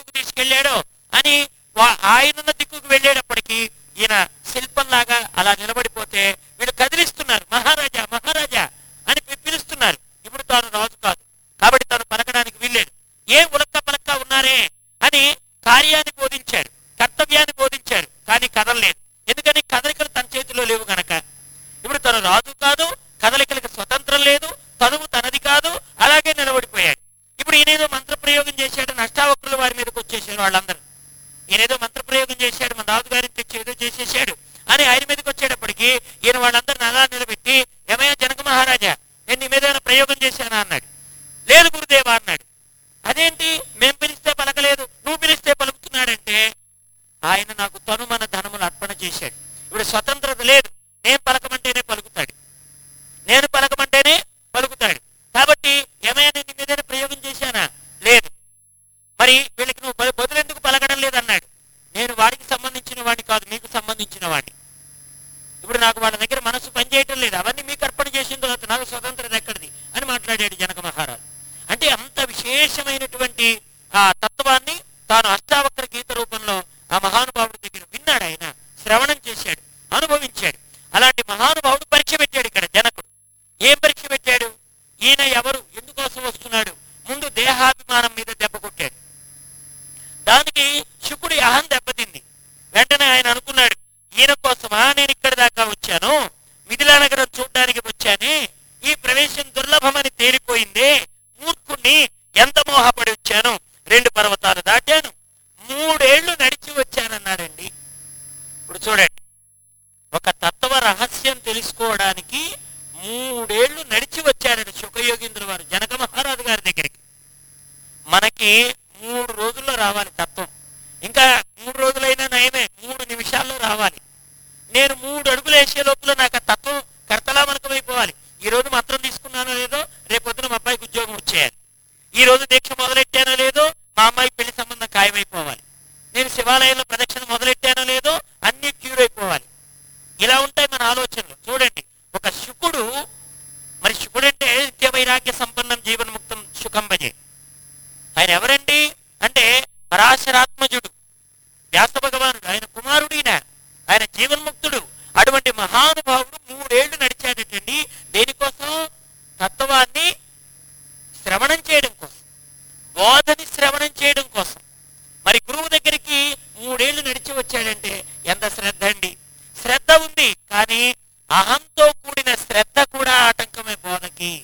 వెళ్ళాడో అని వా- ఆయనున్న దిక్కుకు వెళ్ళేటప్పటికి ఈయన శిల్పంలాగా అలా నిలబడిపోతే వీళ్ళు కదిలిస్తున్నారు మహారాజా మహారాజా అని పి- పిలుస్తున్నారు ఇప్పుడు తాను రాజు కాదు కాబట్టి తాను పలకడానికి వీల్లేదు ఏ ఉలక్క పలక్క ఉన్నారే అని కార్యాన్ని బోధించారు కర్తవ్యాన్ని బోధించారు కానీ కదలలేదు ఎందుకని కదలికలు తన చేతిలో లేవు గనక ఇప్పుడు తను రాజు కాదు కదలికలకు స్వతంత్రం లేదు తనువు తనది కాదు అలాగే నిలబడిపోయాడు ఇప్పుడు ఈయనేదో మంత్రప్రయోగం చేశాడు నష్టావక్రులు వారి మీదకి వచ్చేసారు వాళ్ళందరూ ఈయనేదో మంత్రప్రయోగం చేశాడు మన రాజు గారిని తెచ్చి ఏదో చేసేసాడు అని ఆయన మీదకి వచ్చేటప్పటికి ఈయన వాళ్ళందరిని అలా నిలబెట్టి ఏమయ్యా జనక మహారాజా నేను నీ మీద ఏమైనా ప్రయోగం చేశానా అన్నాడు లేదు గురుదేవా అన్నాడు అదేంటి మేం పిలిస్తే పలకలేదు నువ్వు పిలిస్తే పలుకుతున్నాడంటే ఆయన నాకు తను మన ధనములు అర్పణ చేశాడు ఇప్పుడు స్వతంత్రత లేదు నేను పలకమంటేనే పలుకుతాడు నేను పలకమంటేనే పలుకుతాడు కాబట్టి ఏమైనా నేను నీ మీద ప్రయోగం చేశానా లేదు మరి వీళ్ళకి నువ్వు బ- బదులెందుకు పలకడం లేదన్నాడు నేను వాడికి సంబంధించిన వాడిని కాదు మీకు సంబంధించిన వాడిని ఇప్పుడు నాకు వాళ్ళ దగ్గర మనసు పనిచేయటం లేదు అవన్నీ మీకు అర్పణ చేసిన తర్వాత నాకు స్వతంత్రత ఎక్కడిది అని మాట్లాడాడు జనక మహారాజు అంటే అంత విశేషమైనటువంటి ఆ తత్వాన్ని తాను అష్టావక్ర గీత రూపంలో ఆ మహానుభావుడి దగ్గర విన్నాడు ఆయన శ్రవణం చేశాడు అనుభవించాడు అలాంటి మహానుభావుడు పరీక్ష పెట్టాడు ఇక్కడ జనకుడు ఏం పరీక్ష పెట్టాడు ఈయన ఎవరు ఎందుకోసం వస్తున్నాడు ముందు దేహాభిమానం మీద దెబ్బ కొట్టాడు దానికి శుకుడి అహం దెబ్బతింది వెంటనే ఆయన అనుకున్నాడు ఈయన కోసమా నేను ఇక్కడి దాకా వచ్చాను మిథిలా నగరం చూడ్డానికి వచ్చానే ఈ ప్రవేశం దుర్లభమని తేలిపోయిందే మూర్ఖుణ్ణి ఎంత మోహపడి వచ్చాను రెండు పర్వతాలు దాటాను మూడేళ్లు నడిచి వచ్చానన్నాడండి ఇప్పుడు చూడండి ఒక తత్వ రహస్యం తెలుసుకోవడానికి మూడేళ్లు నడిచి వచ్చాడట శుకయోగీంద్ర వారు జనక మహారాజు గారి దగ్గరికి మనకి మూడు రోజుల్లో రావాలి తత్వం ఇంకా మూడు రోజులైనా నయమే మూడు నిమిషాల్లో రావాలి నేను మూడు అడుగులు వేసే లోపల నాకు ఆ తత్వం కర్తలామనకం అయిపోవాలి ఈ రోజు మంత్రం తీసుకున్నానో లేదో రేపొద్దున మా అబ్బాయికి ఉద్యోగం వచ్చేయాలి ఈ రోజు దీక్ష మొదలెట్టానో లేదో మా అమ్మాయి పెళ్లి సంబంధం ఖాయమైపోవాలి నేను శివాలయంలో ప్రదక్షిణ మొదలెట్టానో లేదో అన్ని క్యూర్ అయిపోవాలి ఇలా ఉంటాయి మన ఆలోచనలు చూడండి ఒక శుకుడు మరి శుకుడు అంటే నిత్య వైరాగ్య సంపన్నం జీవన్ముక్తం సుఖం భజే ఆయన ఎవరండి అంటే పరాశరాత్మజుడు వ్యాస భగవానుడు ఆయన కుమారుడిన ఆయన జీవన్ముక్తుడు అటువంటి మహానుభావుడు మూడేళ్లు నడిచాడటండి దేనికోసం తత్వాన్ని శ్రవణం చేయడం కోసం బోధని శ్రవణం చేయడం కోసం మరి గురువు దగ్గరికి మూడేళ్లు నడిచి వచ్చాడంటే ఎంత శ్రద్ధ అండి శ్రద్ధ ఉంది కానీ అహంతో కూడిన శ్రద్ధ కూడా ఆటంకమే బోధకి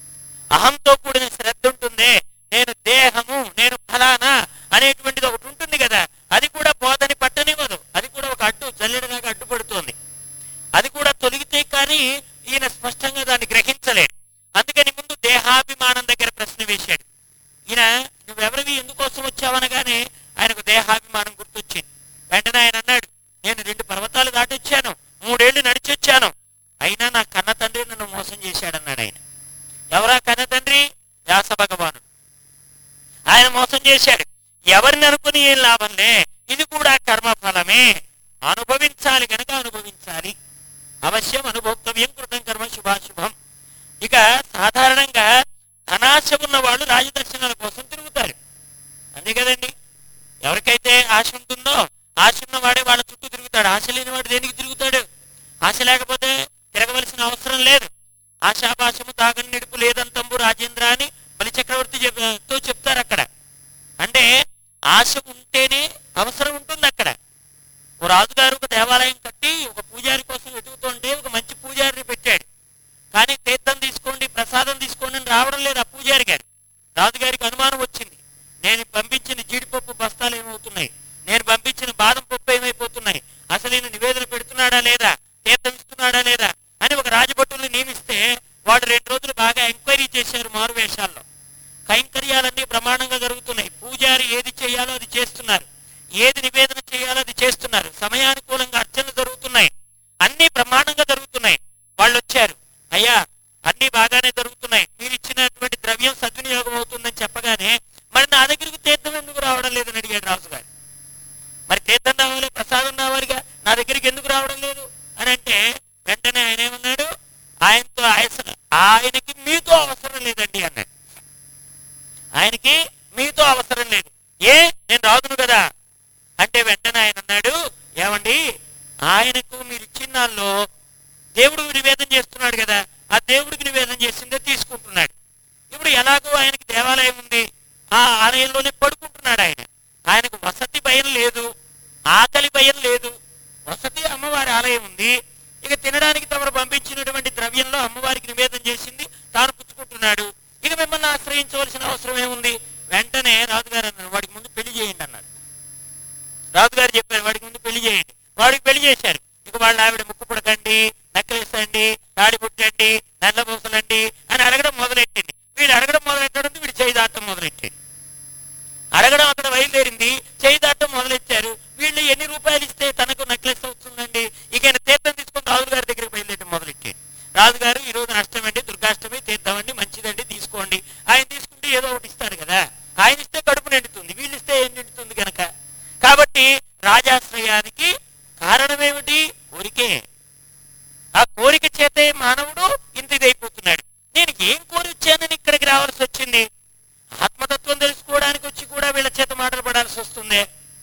అహంతో కూడిన శ్రద్ధ ఉంటుందే నేను దేహము నేను ఫలానా అనేటువంటిది ఒకటి ఉంటుంది కదా అది కూడా బోధని పట్టనివ్వదు అది కూడా ఒక అడ్డు జల్లెడలాగా అడ్డుపడుతోంది అది కూడా తొలగితే కానీ ఈయన స్పష్టంగా దాన్ని గ్రహించలేడు అందుకని ముందు దేహాభిమానం దగ్గర ప్రశ్న వేశాడు ఈయన నువ్వెవరివి ఎందుకోసం వచ్చావనగానే ఆయనకు దేహాభిమానం గుర్తొచ్చింది వెంటనే ఆయన అన్నాడు నేను రెండు పర్వతాలు దాటొచ్చాను మూడేళ్లు నడిచి వచ్చాను అయినా నా కన్న తండ్రి నన్ను మోసం చేశాడన్నాడు ఆయన ఎవరా కన్న తండ్రి వ్యాస భగవానుడు ఆయన మోసం చేశాడు ఎవరిని అనుకుని ఏం లాభంలే ఇది కూడా కర్మఫలమే అనుభవించాలి గనక అనుభవించాలి అవశ్యం అనుభోక్తవ్యం కృతం కర్మ శుభాశుభం ఇక సాధారణంగా ధనాశ ఉన్న వాళ్ళు రాజదర్శనాల కోసం తిరుగుతారు అంతే కదండి ఎవరికైతే ఆశ ఉంటుందో ఆశ ఉన్న వాడే వాళ్ళ చుట్టూ తిరుగుతాడు ఆశ లేని వాడు దేనికి తిరుగుతాడు ఆశ లేకపోతే తిరగవలసిన అవసరం లేదు ఆశాపాశము తాగని నిడుపు లేదంతంబు రాజేంద్ర అని బలి చక్రవర్తి చెప్- తో చెప్తారు అక్కడ అంటే ఆశ ఉంటేనే అవసరం ఉంటుంది అక్కడ ఓ రాజుగారు ఒక దేవాలయం కట్టి ఒక పూజారి కోసం వెతుకుతుంటే ఒక మంచి పూజారిని పెట్టాడు కానీ తీర్థం తీసుకోండి ప్రసాదం తీసుకోండి అని రావడం లేదు ఆ పూజారి గారు రాజుగారికి అనుమానం వచ్చింది నేను పంపించిన జీడిపప్పు బస్తాలు ఏమవుతున్నాయి నేను పంపించిన బాదం పప్పు ఏమైపోతున్నాయి అసలు ఈయన నివేదన పెడుతున్నాడా లేదా తీర్థం ఇస్తున్నాడా లేదా అని ఒక రాజభటుల్ని నియమిస్తే వాడు రెండు రోజులు బాగా ఎంక్వైరీ చేశారు మారు వేషాల్లో కైంకర్యాలన్నీ ప్రమాణంగా జరుగుతున్నాయి పూజారి ఏది చేయాలో అది చేస్తున్నారు ఏది నివేదన చేయాలో అది చేస్తున్నారు సమయానుకూలంగా అర్చనలు జరుగుతున్నాయి అన్ని ప్రమాణంగా జరుగుతున్నాయి వాళ్ళు వచ్చారు అయ్యా అన్ని బాగానే జరుగుతున్నాయి మీరు ఇచ్చినటువంటి ద్రవ్యం సద్వినియోగం అవుతుందని చెప్పగానే మరి నా దగ్గరికి తీర్థం ఎందుకు రావడం లేదని అడిగాడు రాజుగారు మరి తీర్థం రావాలి ప్రసాదం రావాలిగా నా దగ్గరికి ఎందుకు రావడం లేదు అని అంటే వెంటనే ఆయన ఏమన్నాడు ఆయనతో ఆయన ఆయనకి మీతో అవసరం లేదండి అన్నాడు ఆయనకి మీతో అవసరం లేదు ఏ నేను రాదును కదా అంటే వెంటనే ఆయన అన్నాడు ఏమండి ఆయనకు మీరు ఇచ్చిన దానిలో దేవుడు నివేదన చేస్తున్నాడు కదా ఆ దేవుడికి నివేదన చేసిందే తీసుకుంటున్నాడు ఇప్పుడు ఎలాగో ఆయనకి దేవాలయం ఉంది ఆ ఆలయంలోనే పడుకుంటున్నాడు ఆయన ఆయనకు వసతి భయం లేదు ఆకలి భయం లేదు వసతి అమ్మవారి ఆలయం ఉంది ఇక తినడానికి తమరు పంపించినటువంటి ద్రవ్యంలో అమ్మవారికి నివేదన చేసింది తాను పుచ్చుకుంటున్నాడు ఇక మిమ్మల్ని ఆశ్రయించవలసిన అవసరం ఏముంది వెంటనే రాజుగారు అన్నారు వాడికి ముందు పెళ్లి చేయండి అన్నారు రాజుగారు చెప్పారు వాడికి ముందు పెళ్లి చేయండి వాడికి పెళ్లి చేశారు ఇక వాళ్ళ ఆవిడ ముక్కు పుడకండి నక్కలేసండి తాడి పుట్టండి నల్ల పూసలండి అని అడగడం మొదలెట్టింది వీడు అడగడం మొదలెట్టడంతో వీడు చేయి దాటం మొదలెట్టాడు అడగడం అక్కడ బయలుదేరింది చేయి దాటం మొదలెట్టారు వీళ్ళు ఎన్ని రూపాయలు ఇస్తే తనకు నెక్లెస్ అవుతుందండి ఇక ఆయన తీర్థం తీసుకొని రాజు గారి దగ్గరికి బయలుదేరడం మొదలెట్టాడు రాజుగారు ఈ రోజు నష్టమండి దుర్గాష్టమి తీర్థం అండి మంచిదండి తీసుకోండి ఆయన తీసుకుంటే ఏదో ఒకటి ఇస్తారు కదా ఆయన ఇస్తే కడుపు నిండుతుంది వీళ్ళు ఇస్తే ఏం నిండుతుంది గనక కాబట్టి రాజాశ్రయానికి కారణమేమిటి కోరికే ఆ కోరిక చేతే మానవుడు ఇంత ఇదైపోతున్నాడు నేను ఏం కోరి వచ్చానని ఇక్కడికి రావాల్సి వచ్చింది ఆత్మతత్వం తెలుసుకోవడానికి వచ్చి కూడా వీళ్ళ చేత మాటలు పడాల్సి వస్తుంది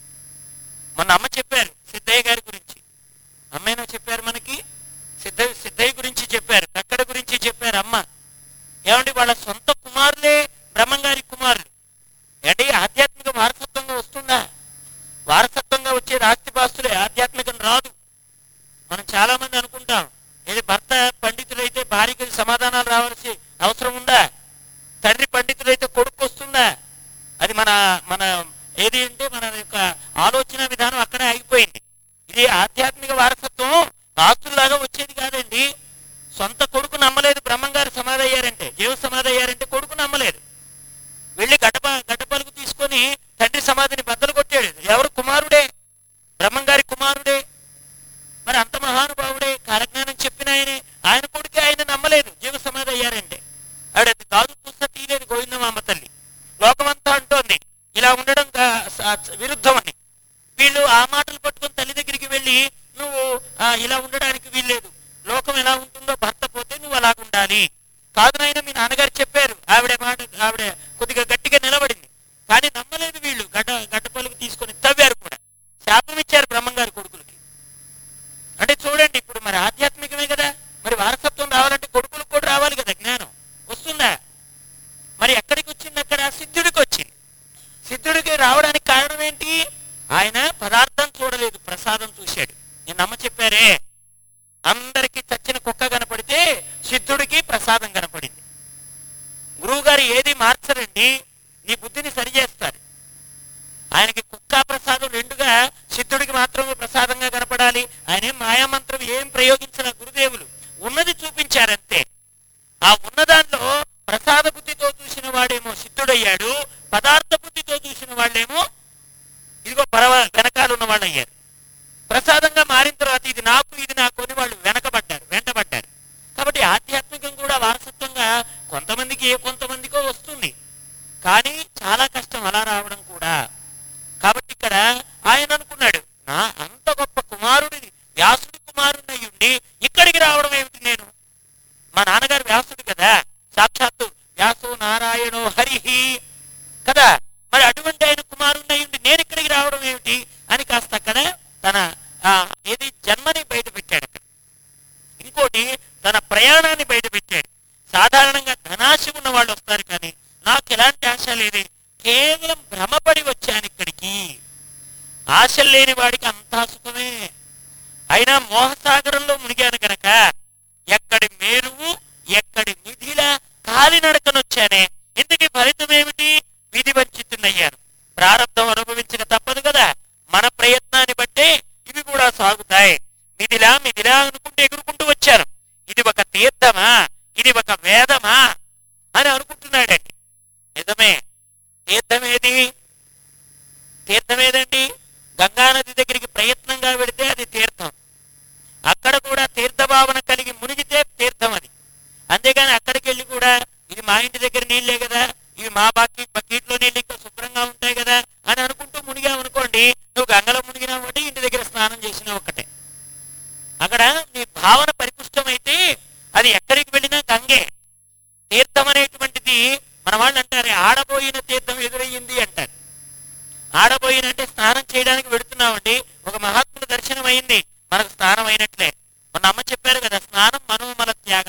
మొన్న అమ్మ చెప్పారు సిద్ధయ్య గారి గురించి అమ్మేనా చెప్పారు మనకి సిద్ధ సిద్ధయ్య గురించి చెప్పారు కక్కడ గురించి చెప్పారు అమ్మ ఏమండి వాళ్ళ సొంత కుమారులే బ్రహ్మంగారి కుమారులు ఏంటి ఆధ్యాత్మిక వారసత్వంగా వస్తుందా వారసత్వంగా వచ్చేది ఆస్తిపాస్తులే ఆధ్యాత్మికం రాదు మనం చాలా మంది అనుకుంటాం ఏది భర్త పండితుడైతే భార్యకి సమాధానాలు రావాల్సి అవసరం ఉందా తండ్రి పండితుడైతే కొడుకు వస్తుందా అది మన మన ఏది అంటే మన యొక్క ఆలోచన విధానం అక్కడే ఆగిపోయింది ఇది ఆధ్యాత్మిక వారసత్వం ఆస్తుల్లాగా వచ్చేది కాదండి సొంత కొడుకు నమ్మలేదు బ్రహ్మంగారు సమాధి అయ్యారంటే జీవ సమాధి అయ్యారంటే కొడుకు నమ్మలేదు వెళ్ళి గడప గడ్డపలుకు తీసుకొని తండ్రి సమాధిని బద్దలు కొట్టాడు ఎవరు కుమారుడే బ్రహ్మంగారి కుమారుడే మరి అంత మహానుభావుడే కాలజ్ఞానం చెప్పిన ఆయనే ఆయన కొడుకే ఆయన నమ్మలేదు జీవ సమాధి అయ్యారంటే ఆవిడ అది కాదు పుస్తక తీయలేదు గోవిందమామ తల్లి లోకమంతా అంటోంది ఇలా ఉండడం గా- స- విరుద్ధం అని వీళ్ళు ఆ మాటలు పట్టుకొని తల్లి దగ్గరికి వెళ్ళి నువ్వు ఆ, ఇలా ఉండడానికి వీల్లేదు లోకం ఎలా ఉంటుందో భర్త పోతే నువ్వు అలాగ ఉండాలి కాదు నాయన మీ నాన్నగారు చెప్పారు ఆవిడ మాట ఆవిడ కొద్దిగా గట్టిగా నిలబడింది కానీ నమ్మలేదు వీళ్ళు గడ్డ గడ్డ పలుకు తీసుకొని తవ్వారు కూడా శాపం ఇచ్చారు బ్రహ్మంగారి కొడుకులకి అంటే చూడండి ఇప్పుడు మరి ఆధ్యాత్మికమే కదా మరి వారసత్వం రావాలంటే కొడుకులకు కూడా రావాలి కదా జ్ఞానం వస్తుందా మరి ఎక్కడికి వచ్చింది అక్కడ సిద్ధుడికి వచ్చింది సిద్ధుడికి రావడానికి కారణం ఏంటి ఆయన పదార్థం చూడలేదు ప్రసాదం చూశాడు నేను నమ్మ చెప్పారే అందరికి చచ్చిన కుక్క కనపడితే సిద్ధుడికి ప్రసాదం కనపడింది గురువుగారు ఏది మార్చరండి నీ బుద్ధిని సరిచేస్తారు ఆయనకి కుక్క ప్రసాదం రెండుగా సిద్ధుడికి మాత్రమే ప్రసాదంగా కనపడాలి ఆయన ఏం మాయామంత్రం ఏం ప్రయోగించిన గురుదేవులు ఉన్నది చూపించారంతే ఆ ఉన్నదాంట్లో ప్రసాద బుద్ధితో చూసిన వాడేమో సిద్ధుడయ్యాడు పదార్థ బుద్ధితో చూసిన వాళ్ళేమో ఇదిగో పరవ వెనకాల ఉన్న వాళ్ళు అయ్యారు ప్రసాదంగా మారిన తర్వాత ఇది నాకు ఇది నాకు అని వాళ్ళు వెనకబడ్డారు వెంటబడ్డారు కాబట్టి ఆధ్యాత్మికం కూడా వారసత్వంగా కొంతమందికి ఏ కొంతమందికో వస్తుంది కానీ చాలా కష్టం అలా రావడం కూడా కాబట్టి ఇక్కడ ఆయన అనుకున్నాడు నా అంత గొప్ప కుమారుడిని వ్యాసుడి కుమారుడిని అయి ఉండి ఇక్కడికి రావడం ఏమిటి నేను మా నాన్నగారు వ్యాసుడు కదా సాక్షాత్తు వ్యాసో నారాయణో హరిహి కదా మరి అటువంటి ఆయన కుమారుడిని అయి ఉండి నేను ఇక్కడికి రావడం ఏమిటి అని కాస్త అక్కడ తన ఆ, ఏది జన్మని బయట పెట్టాడు అక్కడ ఇంకోటి తన ప్రయాణాన్ని బయట పెట్టాడు సాధారణంగా ధనాశ ఉన్న వాళ్ళు వస్తారు కానీ నాకు ఎలాంటి ఆశ లేదే కేవలం భ్రమపడి వచ్చాను ఇక్కడికి ఆశ లేని వాడికి అంతా సుఖమే అయినా మోహసాగరంలో మునిగాను గనక ఎక్కడి మేరువు ఎక్కడి నిధిలా కాలినడకనొచ్చానే ఇంతకీ ఫలితం ఏమిటి విధి వంచితున్నయ్యాను ప్రారంభం అనుభవించక తప్పదు కదా మన ప్రయత్నాన్ని బట్టే ఇవి కూడా సాగుతాయి మిదిలా మిదిలా అనుకుంటూ ఎగురుకుంటూ వచ్చాను ఇది ఒక తీర్థమా ఇది ఒక వేదమా అని అనుకుంటున్నాడండి నిజమే తీర్థమేది తీర్థమేదండి గంగానది దగ్గరికి ప్రయత్నంగా వెడితే అది తీర్థం అక్కడ కూడా తీర్థభావన కలిగి మునిగితే తీర్థం అది అంతేగాని అక్కడికి వెళ్ళి కూడా ఇది మా ఇంటి దగ్గర నీళ్ళే కదా ఇవి మా బాకీ బకెట్లో నీళ్ళు ఇంకా శుభ్రంగా ఉంటాయి కదా అని అనుకుంటూ మునిగామనుకోండి నువ్వు గంగలో మునిగినా ఒకటి ఇంటి దగ్గర స్నానం చేసినా ఒకటే అక్కడ నీ భావన పరిపుష్టమైతే అది ఎక్కడికి వెళ్ళినా గంగే తీర్థం అనేటువంటిది మన వాళ్ళు అంటారు ఆడబోయిన తీర్థం ఎదురయ్యింది అంటారు స్నానం చేయడానికి వెడుతున్నామండి ఒక మహాత్ముడు దర్శనం అయింది మనకు స్నానం అయినట్లే మొన్న అమ్మ చెప్పారు కదా స్నానం మనోమల త్యాగ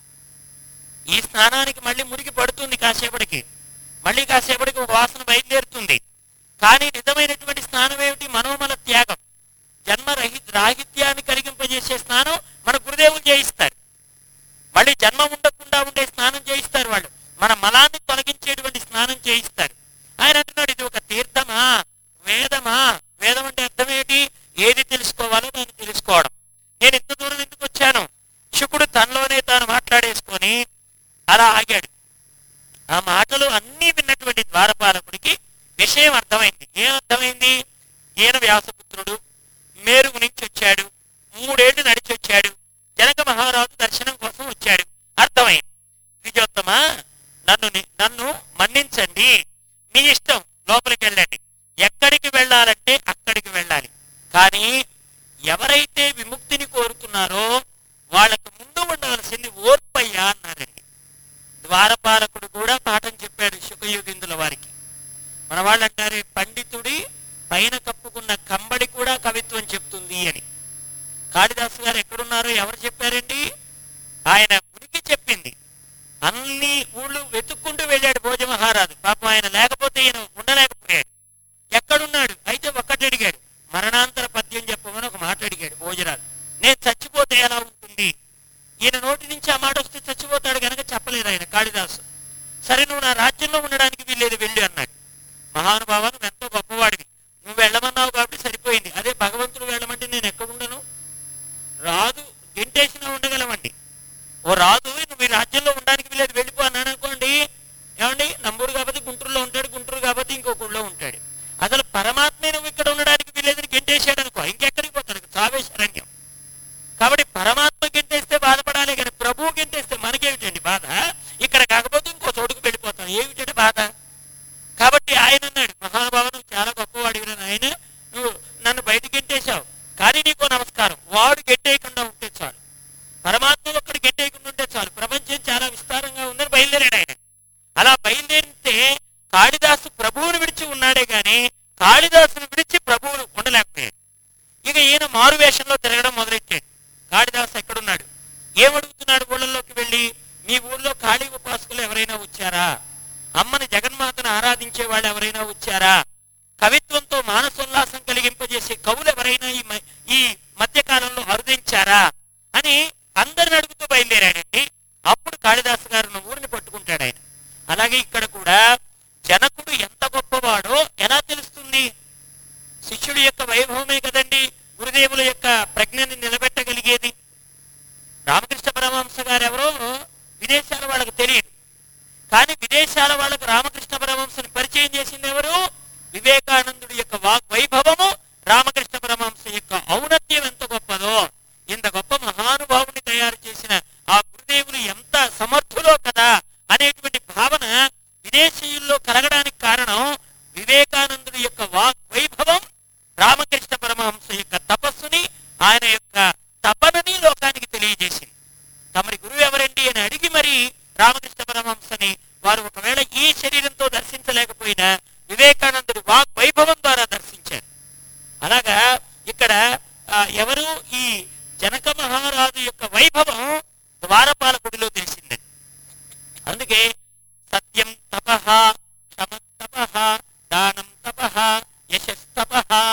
ఈ స్నానానికి మళ్ళీ మురికి పడుతుంది కాసేపటికి మళ్ళీ కాసేపటికి ఒక వాసన బయలుదేరుతుంది కానీ నిజమైనటువంటి స్నానం ఏమిటి మనోమల త్యాగం జన్మ రహి రాహిత్యాన్ని కలిగింపజేసే స్నానం మన గురుదేవులు చేయిస్తారు మళ్ళీ జన్మ ఉండకుండా ఉండే స్నానం చేయిస్తారు వాళ్ళు మన మలాన్ని తొలగించేటువంటి స్నానం చేయిస్తారు ఆయన అంటున్నాడు ఇది ఒక తీర్థమా వేదమా వేదం అంటే అర్థం ఏంటి ఏది తెలుసుకోవాలో దాన్ని తెలుసుకోవడం నేను ఇంత దూరం ఎందుకు వచ్చాను శుకుడు తనలోనే తాను మాట్లాడేసుకొని అలా ఆగాడు ఆ మాటలు అన్నీ విన్నటువంటి ద్వారపాలకుడికి విషయం అర్థమైంది ఏం అర్థమైంది ఈయన వ్యాసపుత్రుడు మేరుగు నుంచి వచ్చాడు మూడేళ్లు నడిచి వచ్చాడు జనక మహారాజు దర్శనం కోసం వచ్చాడు అర్థమైంది విజయోత్తమ నన్ను ని- నన్ను మన్నించండి మీ ఇష్టం లోపలికి వెళ్ళండి ఎక్కడికి వెళ్ళాలంటే అక్కడికి వెళ్ళాలి కానీ ఎవరైతే విముక్తిని కోరుతున్నారో వాళ్ళకు ముందు ఉండవలసింది ఓర్పయ్యా అన్నారండి ద్వారపాలకుడు కూడా పాఠం చెప్పాడు శుకయుగిందుల వారికి మన వాళ్ళు అంటారే పండితుడి పైన కప్పుకున్న కంబడి కూడా కవిత్వం చెప్తుంది అని కాళిదాసు గారు ఎక్కడున్నారో ఎవరు చెప్పారండి ఆయన ఉనికి చెప్పింది అన్ని ఊళ్ళు వెతుక్కుంటూ వెళ్ళాడు భోజ మహారాజు పాపం ఆయన లేకపోతే ఈయన ఉండలేకపోయాడు ఎక్కడున్నాడు అయితే ఒక్కటి అడిగాడు మరణాంతర పద్యం చెప్పమని ఒక మాట అడిగాడు భోజరాజు నేను చచ్చిపోతే ఎలా ఉంటుంది ఈయన నోటి నుంచి ఆ మాట వస్తే చచ్చిపోతాడు గనక చెప్పలేదు ఆయన కాళిదాసు సరే నువ్వు నా రాజ్యంలో ఉండడానికి వీల్లేదు వెళ్ళి అన్నాడు మహానుభావ నువ్వు ఎంతో గొప్పవాడివి నువ్వు వెళ్ళమన్నావు కాబట్టి సరిపోయింది అదే భగవంతుడు వెళ్ళమంటే నేను ఎక్కడుండను రాదు గెంటేసినా ఉండగలమండి ఓ రాదు నువ్వు ఈ రాజ్యంలో ఉండడానికి వీలేదు వెళ్ళిపో అన్నాను అనుకోండి ఏమండి నంబూరు కాబట్టి గుంటూరులో ఉంటాడు గుంటూరు కాబట్టి ఇంకో గుళ్ళో ఉంటాడు అసలు పరమాత్మే నువ్వు ఇక్కడ ఉండడానికి వీలేదని గెంటేసాడు అనుకో ఇంకెక్కడికి పోతాడు చావే శరణ్యం కాబట్టి పరమాత్మ గెంటేస్తే బాధపడాలి కానీ ప్రభువు గెంటేస్తే మనకేమిటండి బాధ ఇక్కడ కాకపోతే ఇంకో చోటుకు వెళ్ళిపోతాం ఏమిటండి బాధ కాబట్టి ఆయన అన్నాడు మహానుభావను చాలా గొప్పవాడివి ఆయన నువ్వు నన్ను బయటికి గెంటేశావు కానీ నీకో నమస్కారం వాడు గెంటేయకుండా ఉంటే చాలు పరమాత్మ ఒక్కడు గెంటేయకుండా ఉంటే చాలు ప్రపంచం చాలా విస్తారంగా ఉందని బయలుదేరాడు ఆయన అలా బయలుదేరితే కాళిదాసు ప్రభువును విడిచి ఉన్నాడే గాని కాళిదాసును విడిచి ప్రభువును ఉండలేకపోయాడు ఇక ఈయన మారు వేషంలో తిరగడం మొదలెట్టాడు కాళిదాసు ఎక్కడున్నాడు ఏమడుగుతున్నాడు ఊళ్ళలోకి వెళ్ళి మీ ఊళ్ళో కాళీ ఉపాసకులు ఎవరైనా వచ్చారా అమ్మని జగన్మాతను ఆరాధించే వాళ్ళు ఎవరైనా వచ్చారా కవిత్వంతో మానసోల్లాసం కలిగింపజేసే కవులు ఎవరైనా ఈ మ- ఈ మధ్యకాలంలో అరుదించారా అని అందరిని అడుగుతూ బయలుదేరాడండి అప్పుడు కాళిదాసు గారు ఉన్న ఊరిని పట్టుకుంటాడు ఆయన అలాగే ఇక్కడ కూడా జనకుడు ఎంత గొప్పవాడో ఎలా తెలుస్తుంది శిష్యుడి యొక్క వైభవమే కదండి గురుదేవుల యొక్క ప్రజ్ఞని నిలబెట్టగలిగేది రామకృష్ణ పరమహంస గారు ఎవరో విదేశాల వాళ్ళకి తెలియదు కానీ విదేశాల వాళ్ళకు రామకృష్ణ పరమహంసని పరిచయం చేసింది ఎవరు వివేకానందుడి యొక్క వాక్ వైభవము రామకృష్ణ పరమహంస యొక్క ఔన్నత్యం ఎంత గొప్పదో ఇంత గొప్ప మహానుభావుని తయారు చేసిన ఆ గురుదేవులు ఎంత సమర్థులో కదా అనేటువంటి భావన విదేశీయుల్లో కలగడానికి కారణం వివేకానందుడి యొక్క వాక్ వైభవం రామకృష్ణ పరమహంస యొక్క తపస్సుని ఆయన యొక్క తపనని లోకానికి తెలియజేసింది తమరి గురువు ఎవరండి అని అడిగి మరి రామకృష్ణ పరమహంసని వారు ఒకవేళ ఈ శరీరంతో దర్శించలేకపోయినా వివేకానందుడి వాక్ వైభవం ద్వారా దర్శించారు అలాగా ఇక్కడ ఆ, ఎవరు ఈ జనక మహారాజు యొక్క వైభవం ద్వారపాలకుడిలో తెలిసింది అందుకే సత్యం తప క్షమ తప దానం తప యశస్తప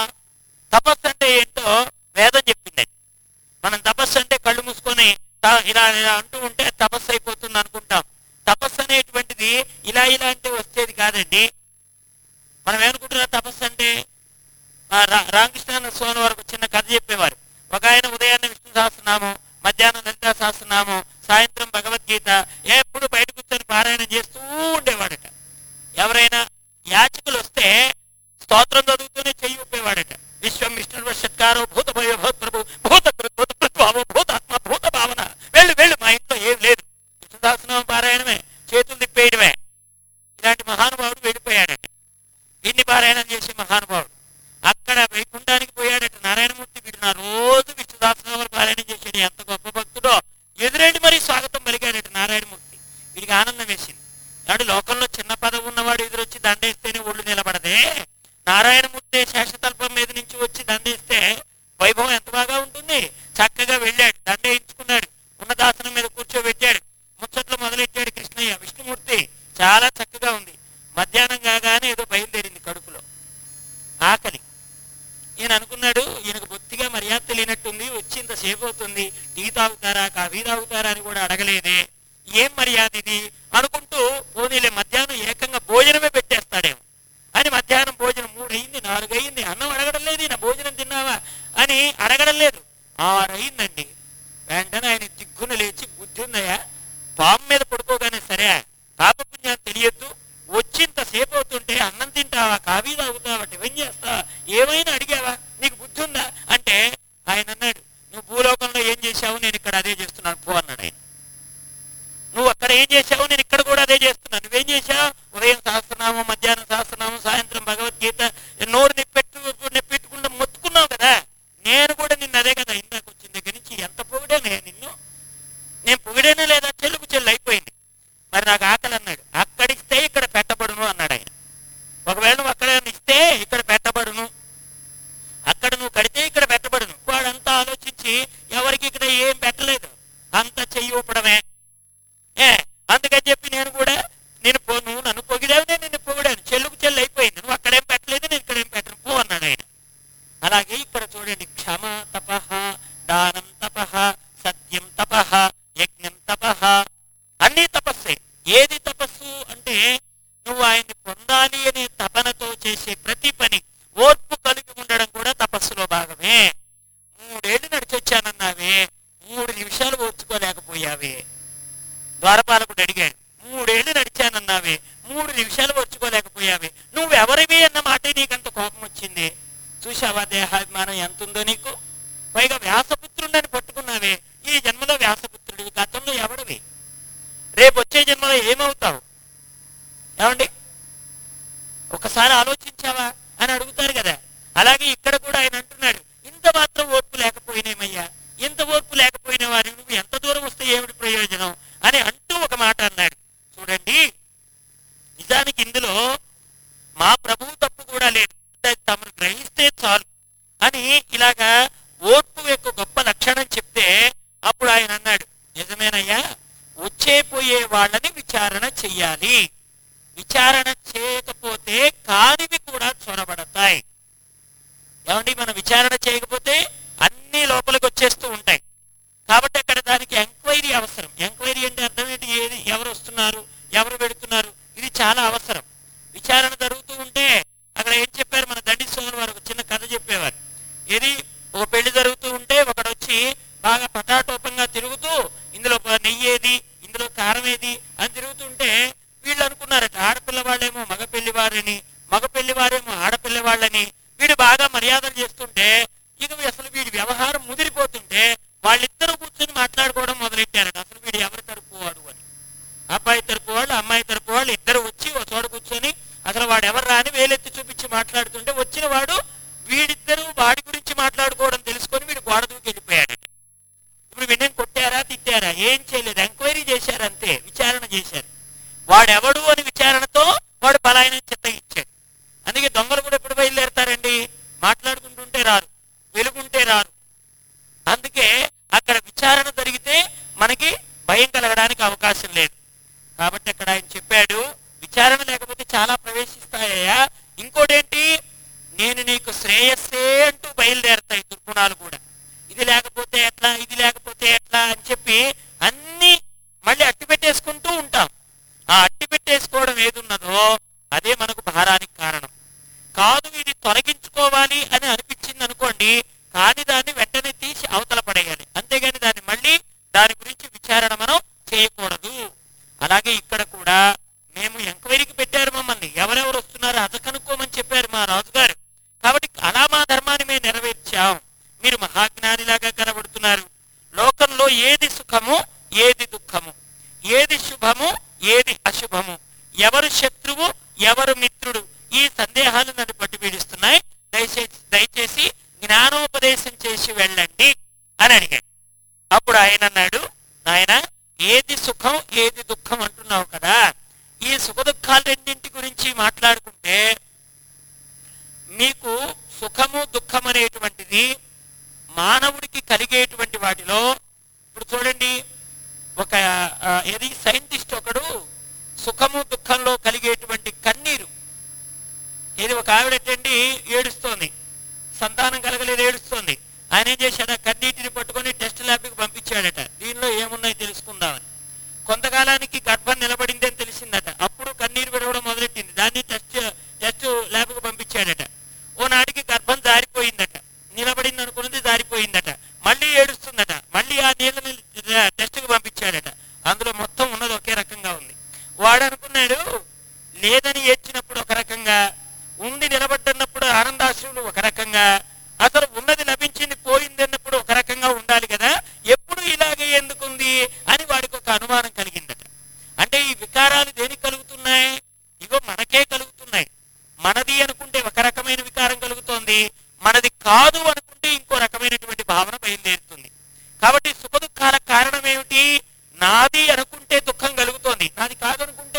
తపస్సు అంటే ఏంటో వేదం చెప్పింది మనం తపస్సు అంటే కళ్ళు మూసుకొని తా- ఇలా ఇలా అంటూ ఉంటే తపస్సు అయిపోతుంది అనుకుంటాం తపస్సు అనేటువంటిది ఇలా ఇలా అంటే వచ్చేది కాదండి మనం ఏమనుకుంటున్నాం తపస్సు అంటే ఆ రా- రామకృష్ణ స్వామి వారికి ఒక చిన్న కథ చెప్పేవారు ఒక ఆయన ఉదయాన్నే విష్ణు సహస్రనామం మధ్యాహ్నం లలితా సహస్రనామం సాయంత్రం భగవద్గీత ఎప్పుడు బయట కూర్చొని పారాయణం చేస్తూ ఉండేవాడట ఎవరైనా యాచకులు వస్తే స్తోత్రం చదువుతూనే చెయ్యి ఊపేవాడట విశ్వం విష్ణు షట్కారో భూత భయ భూత ప్రభు భూత కృ- భూత ప్రభావ భూతాత్మ భూత భావన వెళ్ళు వెళ్ళు మా ఇంట్లో ఏం లేదు విష్ణు సహస్రనామం పారాయణమే చేతులు తిప్పేయడమే ఇలాంటి మహానుభావుడు వెళ్ళిపోయాడట ఇన్ని పారాయణం చేసే మహానుభావుడు అక్కడ వైకుంఠానికి పోయాడట నారాయణమూర్తి వీడు నా రోజు విష్ణు సహస్రనామాలు పారాయణం చేశాడు ఎంత గొప్ప భక్తుడో ఎదురేంటి మరి స్వాగతం పలికాడట నారాయణమూర్తి వీడికి ఆనందం వేసింది నాడు లోకంలో చిన్న పదవి ఉన్నవాడు ఎదురొచ్చి దండేస్తేనే ఒళ్ళు నిలబడదే నారాయణమూర్తి శాశ్వత నుంచి వచ్చి దండేస్తే వైభవం ఎంత బాగా ఉంటుంది చక్కగా వెళ్ళాడు దండేయించుకున్నాడు ఉన్నదాసనం మీద కూర్చోబెట్టాడు ముచ్చట్లు మొదలెట్టాడు కృష్ణయ్య విష్ణుమూర్తి చాలా చక్కగా ఉంది మధ్యాహ్నం కాగానే ఏదో బయలుదేరింది కడుపులో ఆకలి ఈయన అనుకున్నాడు ఈయనకు బొత్తిగా మర్యాద తెలియనట్టుంది వచ్చి ఇంతసేపు అవుతుంది టీ తాగుతారా కాఫీ తాగుతారా అని కూడా అడగలేదే ఏం మర్యాద ఇది అనుకుంటూ పోనీలే మధ్యాహ్నం ఏకంగా భోజనమే పెట్టేస్తాడేమో అని మధ్యాహ్నం భోజనం మూడు అయింది నాలుగు అయింది అన్నం అడగడం లేదు ఈయన భోజనం తిన్నావా అని అడగడం లేదు ఆరు అయిందండి వెంటనే ఆయన దిగ్గున లేచి బుద్ధి ఉందయ్యా పాము మీద పడుకోగానే సరే పాపపుణ్యాలు తెలియద్దు వచ్చింతసేపు అవుతుంటే అన్నం తింటావా కాఫీ తాగుతావా టిఫిన్ చేస్తావా ఏమైనా అడిగావా నీకు బుద్ధి ఉందా అంటే ఆయన అన్నాడు నువ్వు భూలోకంలో ఏం చేశావు నేను ఇక్కడ అదే చేస్తున్నాను పో అన్నాడు ఆయన నువ్వు అక్కడ ఏం చేశావు నేను ఇక్కడ కూడా అదే చేస్తున్నాను నువ్వేం చేశావు ఉదయం సహస్రనామం మధ్యాహ్నం సహస్రనామం సాయంత్రం భగవద్గీత నోరు నెప్పెట్టు నెప్పెట్టుకుంటూ మొత్తుకున్నావు కదా నేను కూడా నిన్ను అదే కదా ఇందాక వచ్చిన దగ్గర నుంచి ఎంత పొగిడానే నిన్ను నేను పొగిడేనే లేదా చెల్లుకు చెల్లు అయిపోయింది మరి నాకు ఆకలి అన్నాడు అక్కడిస్తే ఇక్కడ పెట్టబడును అన్నాడు ఆయన ఒకవేళ నువ్వు అక్కడ ఇస్తే ఇక్కడ పెట్టబడును అక్కడ నువ్వు కడితే ఇక్కడ పెట్టబడును వాడంతా ఆలోచించి ఎవరికి ఇక్కడ ఏం పెట్టలేదు అంత చెయ్యి ఊపడమే ఏ అందుకని చెప్పి నేను కూడా నేను పో నువ్వు నన్ను పొగిడావు నేను నిన్ను పొగిడాను చెల్లుకు చెల్లు అయిపోయింది నువ్వు అక్కడేం పెట్టలేదు నేను ఇక్కడేం పెట్టను పో అన్నాడు ఆయన అలాగే ఇక్కడ చూడండి క్షమ తపహ దానం తపహ సత్యం తపహ యజ్ఞం తపహ అన్ని తపస్సే ఏది తపస్సు అంటే నువ్వు ఆయన్ని పొందాలి అనే తపనతో చేసే ప్రతి పని ఓర్పు కలిగి ఉండడం కూడా తపస్సులో భాగమే మూడేళ్లు నడిచొచ్చానన్నావే మూడు నిమిషాలు ఓర్చుకోలేకపోయావే ద్వారపాలకుడు అడిగాడు మూడేళ్లు నడిచానన్నావే మూడు నిమిషాలు ఓర్చుకోలేకపోయావే నువ్వెవరివి అన్న మాట నీకంత కోపం వచ్చింది చూసావా దేహాభిమానం ఎంత ఉందో నీకు పైగా వ్యాసపుత్రుడని పట్టుకున్నావే ఈ జన్మలో వ్యాసపుత్రుడివి గతంలో ఎవడివి రేపు వచ్చే జన్మలో ఏమవుతావు ఏమండి ఒకసారి ఆలోచించావా అని అడుగుతారు కదా అలాగే ఇక్కడ కూడా ఆయన అంటున్నాడు ఇంత మాత్రం ఓర్పు లేకపోయినేమయ్యా ఇంత ఓర్పు లేకపోయిన వారి నువ్వు ఎంత దూరం వస్తే ఏమిటి ప్రయోజనం అని అంటూ ఒక మాట అన్నాడు చూడండి నిజానికి ఇందులో మా ప్రభువు తప్పు కూడా లేదు అంటే తమను గ్రహిస్తే చాలు అని ఇలాగా ఓర్పు యొక్క గొప్ప లక్షణం చెప్తే అప్పుడు ఆయన అన్నాడు నిజమేనయ్యా వచ్చే పోయే వాళ్ళని విచారణ చెయ్యాలి విచారణ చేయకపోతే కానివి కూడా చొరబడతాయి ఏమండి మనం విచారణ చేయకపోతే అన్ని లోపలికి వచ్చేస్తూ ఉంటాయి కాబట్టి అక్కడ దానికి ఎంక్వైరీ అవసరం ఎంక్వైరీ అంటే అర్థం ఏంటి ఏది ఎవరు వస్తున్నారు ఎవరు పెడుతున్నారు ఇది చాలా అవసరం విచారణ జరుగుతూ ఉంటే అక్కడ ఏం చెప్పారు మన దండి సోమన్ వారు ఒక చిన్న కథ చెప్పేవారు ఇది ఒక పెళ్లి జరుగుతూ ఉంటే ఒకడు వచ్చి బాగా పటాటోపంగా తిరుగుతూ ఇందులో ప- నెయ్యి ఏది ఇందులో కారం ఏది అని తిరుగుతుంటే వీళ్ళు అనుకున్నారట ఆడపిల్ల వాళ్ళేమో మగ పెళ్లివారని మగ పెళ్లివారేమో ఆడపిల్ల వాళ్ళని వీడు బాగా మర్యాదలు చేస్తుంటే ఇక అసలు వీడి వ్యవహారం ముదిరిపోతుంటే వాళ్ళిద్దరూ కూర్చొని మాట్లాడుకోవడం మొదలెట్టారట అసలు వీడు ఎవరి తరపు వాడు అని అబ్బాయి తరపు వాళ్ళు అమ్మాయి తరపు వాళ్ళు ఇద్దరు వచ్చి ఒక చోట కూర్చొని అసలు వాడు ఎవరు రాని వేలెత్తి చూపించి మాట్లాడుతుంటే వచ్చిన వాడు వీడిద్దరూ వాడి గురించి మాట్లాడుకోవడం తెలుసుకొని వీడు గోడ దూకి వెళ్ళిపోయాడట ఇప్పుడు వీడిని కొట్టారా తిట్టారా ఏం చేయలేదు ఎంక్వైరీ చేశారు అంతే విచారణ చేశారు వాడెవడు అని విచారణతో వాడు పలాయనం చిత్త ఇచ్చాడు అందుకే దొంగలు కూడా ఎప్పుడు బయలుదేరతారండి మాట్లాడుకుంటుంటే రారు వెలుగుంటే రారు అందుకే అక్కడ విచారణ జరిగితే మనకి భయం కలగడానికి అవకాశం లేదు కాబట్టి అక్కడ ఆయన చెప్పాడు విచారణ లేకపోతే చాలా ప్రవేశిస్తాయా ఇంకోటేంటి నేను నీకు శ్రేయస్సే అంటూ బయలుదేరతాయి దుర్గుణాలు కూడా ఇది లేకపోతే ఎట్లా ఇది లేకపోతే ఎట్లా అని చెప్పి అన్ని మళ్ళీ అట్టి పెట్టేసుకుంటూ ఉంటాం ఆ అట్టి పెట్టేసుకోవడం ఏది ఉన్నదో అదే మనకు భారానికి కారణం కాదు ఇది తొలగించుకోవాలి అని అనిపించింది అనుకోండి కాని దాన్ని వెంటనే తీసి అవతల పడేయాలి అంతేగాని దాన్ని మళ్ళీ దాని గురించి విచారణ మనం చేయకూడదు అలాగే ఇక్కడ కూడా మేము ఎంక్వైరీకి పెట్టారు మమ్మల్ని ఎవరెవరు వస్తున్నారో అత కనుక్కోమని చెప్పారు మా రాజుగారు కాబట్టి అలా మా ధర్మాన్ని మేము నెరవేర్చాం మీరు మహాజ్ఞానిలాగా కనబడుతున్నారు లోకంలో ఏది సుఖము ఏది దుఃఖము ఏది శుభము ఏది అశుభము ఎవరు శత్రువు ఎవరు మిత్రుడు ఈ సందేహాలు నన్ను పట్టి పీడిస్తున్నాయి దయచేసి దయచేసి జ్ఞానోపదేశం చేసి వెళ్ళండి అని అడిగాడు అప్పుడు ఆయన అన్నాడు నాయన ఏది సుఖం ఏది దుఃఖం అంటున్నావు కదా ఈ సుఖ దుఃఖాలు రెండింటి గురించి మాట్లాడుకుంటే మీకు సుఖము దుఃఖము దుఃఖం అనేటువంటిది మానవుడికి కలిగేటువంటి వాటిలో ఇప్పుడు చూడండి ఒక ఆ, ఏది సైంటిస్ట్ ఒకడు సుఖము దుఃఖంలో కలిగేటువంటి కన్నీరు ఏది ఒక ఆవిడటండి ఏడుస్తోంది సంతానం కలగలేదు ఏడుస్తోంది ఆయన ఏం చేశాడు ఆ కన్నీటిని పట్టుకొని టెస్ట్ ల్యాబ్కి పంపించాడట దీనిలో ఏమున్నాయో తెలుసుకుందామని కొంతకాలానికి గర్భం నిలబడింది అని తెలిసిందట అప్పుడు కన్నీరు విడవడం మొదలెట్టింది దాన్ని టెస్ట్ టెస్ట్ ల్యాబ్కి పంపించాడట ఓ నాటికి గర్భం జారిపోయిందట నిలబడింది అనుకున్నది జారిపోయిందట మళ్ళీ ఏడుస్తుందట మళ్ళీ ఆ నీళ్ళని టెస్ట్కి పంపించాడట అందులో మొత్తం ఉన్నది ఒకే రకంగా ఉంది వాడు అనుకున్నాడు లేదని ఏడ్చినప్పుడు ఒక రకంగా ఉండి నిలబడ్డన్నప్పుడు ఆనందాశ్రువులు ఒక రకంగా అసలు ఉన్నది లభించింది పోయింది అన్నప్పుడు ఒక రకంగా ఉండాలి కదా ఎప్పుడు ఇలాగే ఎందుకుంది అని వాడికి ఒక అనుమానం కలిగిందట అంటే ఈ వికారాలు దేనికి కలుగుతున్నాయి ఇగో మనకే కలుగుతున్నాయి మనది అనుకుంటే ఒక రకమైన వికారం కలుగుతోంది మనది కాదు అనుకుంటే ఇంకో రకమైనటువంటి భావన బయలుదేరుతుంది కాబట్టి సుఖ దుఃఖాల కారణం ఏమిటి నాది అనుకుంటే దుఃఖం కలుగుతోంది నాది కాదనుకుంటే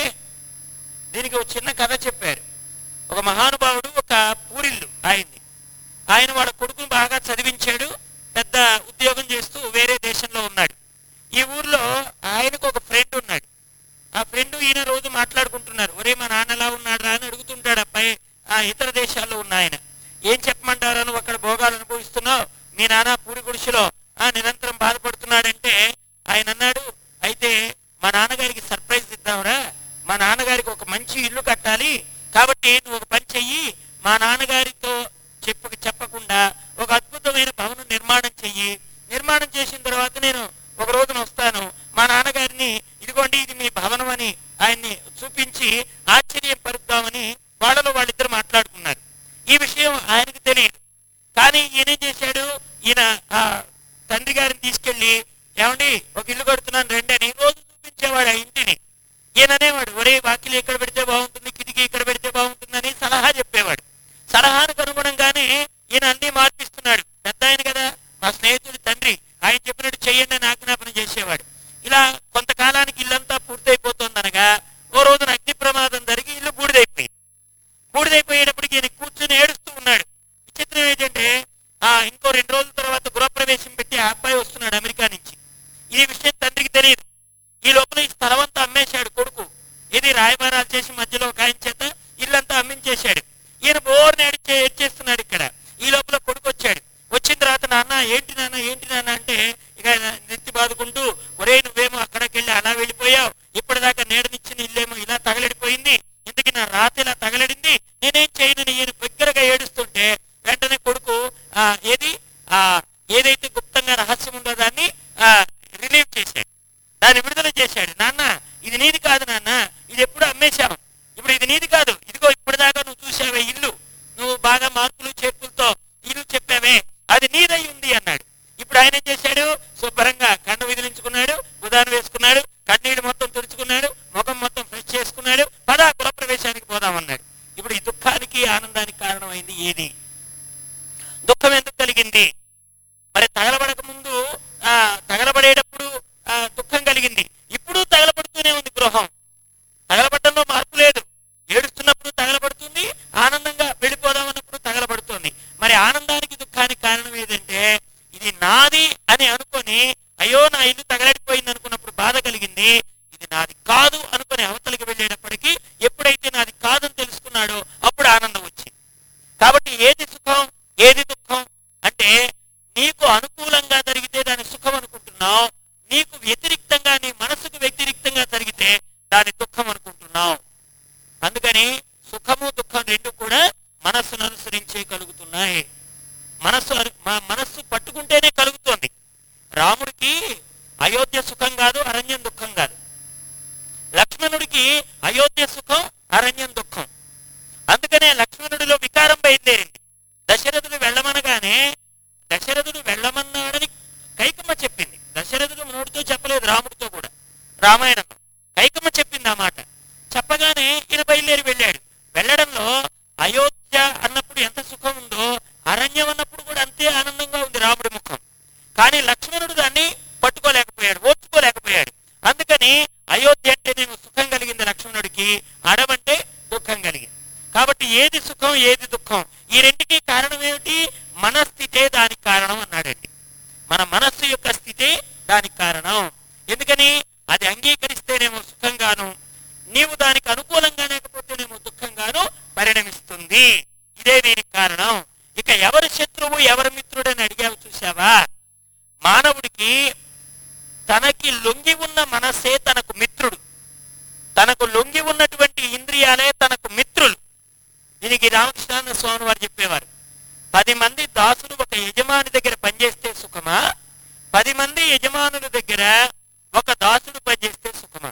దీనికి ఒక చిన్న కథ చెప్పారు ఒక మహానుభావుడు ఒక పూరిల్లు ఆయన్ని ఆయన వాళ్ళ కొడుకును బాగా చదివించాడు పెద్ద ఉద్యోగం చేస్తూ వేరే దేశంలో ఉన్నాడు ఈ ఊర్లో ఆయనకు ఒక ఫ్రెండ్ ఉన్నాడు ఆ ఫ్రెండ్ ఈయన రోజు మాట్లాడుకుంటున్నారు ఒరే మా నాన్న ఎలా ఉన్నాడు రా అని అడుగుతుంటాడు అబ్బాయి ఆ ఇతర దేశాల్లో ఉన్న ఆయన ఏం చెప్పమంటారు నువ్వు అక్కడ భోగాలు అనుభవిస్తున్నావు మీ నాన్న పూరి గుడిసెలో ఆ నిరంతరం బాధపడుతున్నాడంటే ఆయన అన్నాడు అయితే మా నాన్నగారికి సర్ప్రైజ్ ఇద్దాంరా మా నాన్నగారికి ఒక మంచి ఇల్లు కట్టాలి కాబట్టి నువ్వు ఒక పని చెయ్యి మా నాన్నగారితో చెప్పక చెప్పకుండా ఒక అద్భుతమైన భవనం నిర్మాణం చెయ్యి నిర్మాణం చేసిన తర్వాత నేను ఒక రోజున వస్తాను మా నాన్నగారిని ఇదిగోండి ఇది మీ భవనం అని ఆయన్ని చూపించి ఆశ్చర్యం పరుద్దామని వాళ్ళలో వాళ్ళిద్దరు మాట్లాడుకున్నారు ఈ విషయం ఆయనకు తెలియదు కానీ ఈయన ఏం చేశాడు ఈయన ఆ తండ్రి గారిని తీసుకెళ్లి ఏమండి ఒక ఇల్లు కడుతున్నాను రండి అని రోజు చూపించేవాడు ఆ ఇంటిని ఈయన అనేవాడు ఒరే వాకిలి ఎక్కడ పెడితే బాగుంటుంది కిటికీ ఇక్కడ పెడితే బాగుంటుందని సలహా చెప్పేవాడు సలహానికి అనుగుణంగానే ఈయన అన్ని మార్పిస్తున్నాడు పెద్ద ఆయన కదా మా స్నేహితుడి తండ్రి ఆయన చెప్పినట్టు చెయ్యండి అని ఆజ్ఞాపన చేసేవాడు ఇలా కొంతకాలానికి ఇల్లంతా పూర్తయిపోతుందనగా ఓ రోజున అగ్ని ప్రమాదం జరిగి ఇల్లు బూడిదైపోయింది బూడిదైపోయేటప్పటికి ఈయన కూర్చుని ఏడుస్తూ ఉన్నాడు విచిత్రం ఏంటంటే ఆ ఇంకో రెండు రోజుల తర్వాత గృహప్రవేశం పెట్టి ఆ అబ్బాయి వస్తున్నాడు అమెరికా నుంచి ఈ విషయం తండ్రికి తెలియదు ఈ లోపల ఈ స్థలం అంతా అమ్మేశాడు కొడుకు ఇది రాయబారాలు చేసి మధ్యలో ఒక ఆయన చేత ఇల్లంతా అమ్మించేశాడు ఈయన బోర్ని ఏడ్చే ఏడ్చేస్తున్నాడు ఇక్కడ ఈ లోపల కొడుకు వచ్చాడు వచ్చిన తర్వాత నాన్న ఏంటి నాన్న ఏంటి నాన్న అంటే ఇక ఆయన నెత్తి బాదుకుంటూ ఒరే నువ్వేమో అక్కడికి వెళ్ళి అలా వెళ్ళిపోయావు ఇప్పటిదాకా నీడనిచ్చిన ఇల్లేమో ఇలా తగలడిపోయింది ఇంతకి నా రాత ఇలా తగలడింది నేనేం చేయనని ఈయన బిగ్గరగా ఏడుస్తుంటే వెంటనే కొడుకు ఆ ఏది ఆ ఏదైతే గుప్తంగా రహస్యం ఉందో దాన్ని ఆ రిలీవ్ చేశాడు దాన్ని విడుదల చేశాడు నాన్న ఇది నీది కాదు నాన్న ఇది ఎప్పుడు అమ్మేశాం ఇప్పుడు ఇది నీది కాదు ఇదిగో ఇప్పటిదాకా నువ్వు చూసావే ఇల్లు నువ్వు బాగా మార్పులు చేర్పులతో ఇల్లు చెప్పావే అది నీదై ఉంది అన్నాడు ఇప్పుడు ఆయన ఏం చేశాడు శుభ్రంగా కండ విదిలించుకున్నాడు బుధాన్ని వేసుకున్నాడు కన్నీళ్ళు మొత్తం తుడుచుకున్నాడు ముఖం మొత్తం ఫ్రెష్ చేసుకున్నాడు పదా కులప్రవేశానికి పోదామన్నాడు ఇప్పుడు ఈ దుఃఖానికి ఆనందానికి కారణమైంది ఏది దుఃఖం ఎందుకు కలిగింది మరి తగలబడక ముందు ఆ తగలబడేటప్పుడు ఆ దుఃఖం కలిగింది ఇప్పుడు తగలబడుతూనే ఉంది గృహం తగలబడ్డంలో మార్పు లేదు ఏడుస్తున్నప్పుడు తగలబడుతుంది ఆనందంగా వెళ్ళిపోదామన్నప్పుడు తగలబడుతుంది మరి ఆనందానికి దుఃఖానికి కారణం ఏదంటే ఇది నాది అని అనుకొని అయ్యో నా ఇల్లు తగలడిపోయింది అనుకున్నప్పుడు బాధ కలిగింది ఇది నాది కాదు అనుకుని అవతలికి వెళ్ళేటప్పటికీ ఎప్పుడైతే నాది కాదని తెలుసుకున్నాడో అప్పుడు ఆనందం వచ్చింది కాబట్టి ఏది సుఖం ఏది దుఃఖం అంటే నీకు అనుకూలంగా జరిగితే దాని సుఖం అనుకుంటున్నావు నీకు వ్యతిరిక్తంగా నీ మనసుకు వ్యతిరిక్తంగా జరిగితే దాని దుఃఖం అనుకుంటున్నావు అందుకని సుఖము దుఃఖం రెండు కూడా మనస్సును అనుసరించే కలుగుతున్నాయి మనస్సు అను- మా మనస్సు పట్టుకుంటేనే కలుగుతోంది రాముడికి అయోధ్య సుఖం కాదు అరణ్యం దుఃఖం కాదు లక్ష్మణుడికి అయోధ్య సుఖం అరణ్యం దుఃఖం అందుకనే లక్ష్మణుడిలో వికారం బయలుదేరింది దశరథుడు వెళ్ళమనగానే దశరథుడు వెళ్ళమన్నాడని కైకమ్మ చెప్పింది దశరథుడు నోటితో చెప్పలేదు రాముడితో కూడా రామాయణంలో కైకమ్మ చెప్పింది ఆ మాట చెప్పగానే ఈయన బయలుదేరి వెళ్ళాడు వెళ్ళడంలో అయోధ్య అన్నప్పుడు ఎంత సుఖం ఉందో అరణ్యం అన్నప్పుడు కూడా అంతే ఆనందంగా ఉంది రాముడి ముఖం కానీ లక్ష్మణుడు దాన్ని పట్టుకోలేకపోయాడు ఓర్చుకోలేకపోయాడు అందుకని అయోధ్య అంటే నేను సుఖం కలిగింది లక్ష్మణుడికి అడవంటే దుఃఖం కలిగింది కాబట్టి ఏది సుఖం ఏది దుఃఖం ఈ రెంటికి కారణం ఏమిటి మన స్థితే దానికి కారణం అన్నాడండి మన మనస్సు యొక్క స్థితే దానికి కారణం ఎందుకని అది అంగీకరిస్తేనేమో సుఖంగాను నీవు దానికి అనుకూలంగా లేకపోతేనేమో దుఃఖంగాను పరిణమిస్తుంది ఇదే దీనికి కారణం ఇక ఎవరు శత్రువు ఎవరు మిత్రుడని అడిగావు చూసావా మానవుడికి తనకి లొంగి ఉన్న మనసే తనకు మిత్రుడు తనకు లొంగి ఉన్నటువంటి ఇంద్రియాలే తనకు మిత్రులు దీనికి రామకృష్ణ స్వామి వారు చెప్పేవారు పది మంది దాసులు ఒక యజమాని దగ్గర పనిచేస్తే సుఖమా పది మంది యజమానుల దగ్గర ఒక దాసుడు పనిచేస్తే సుఖమా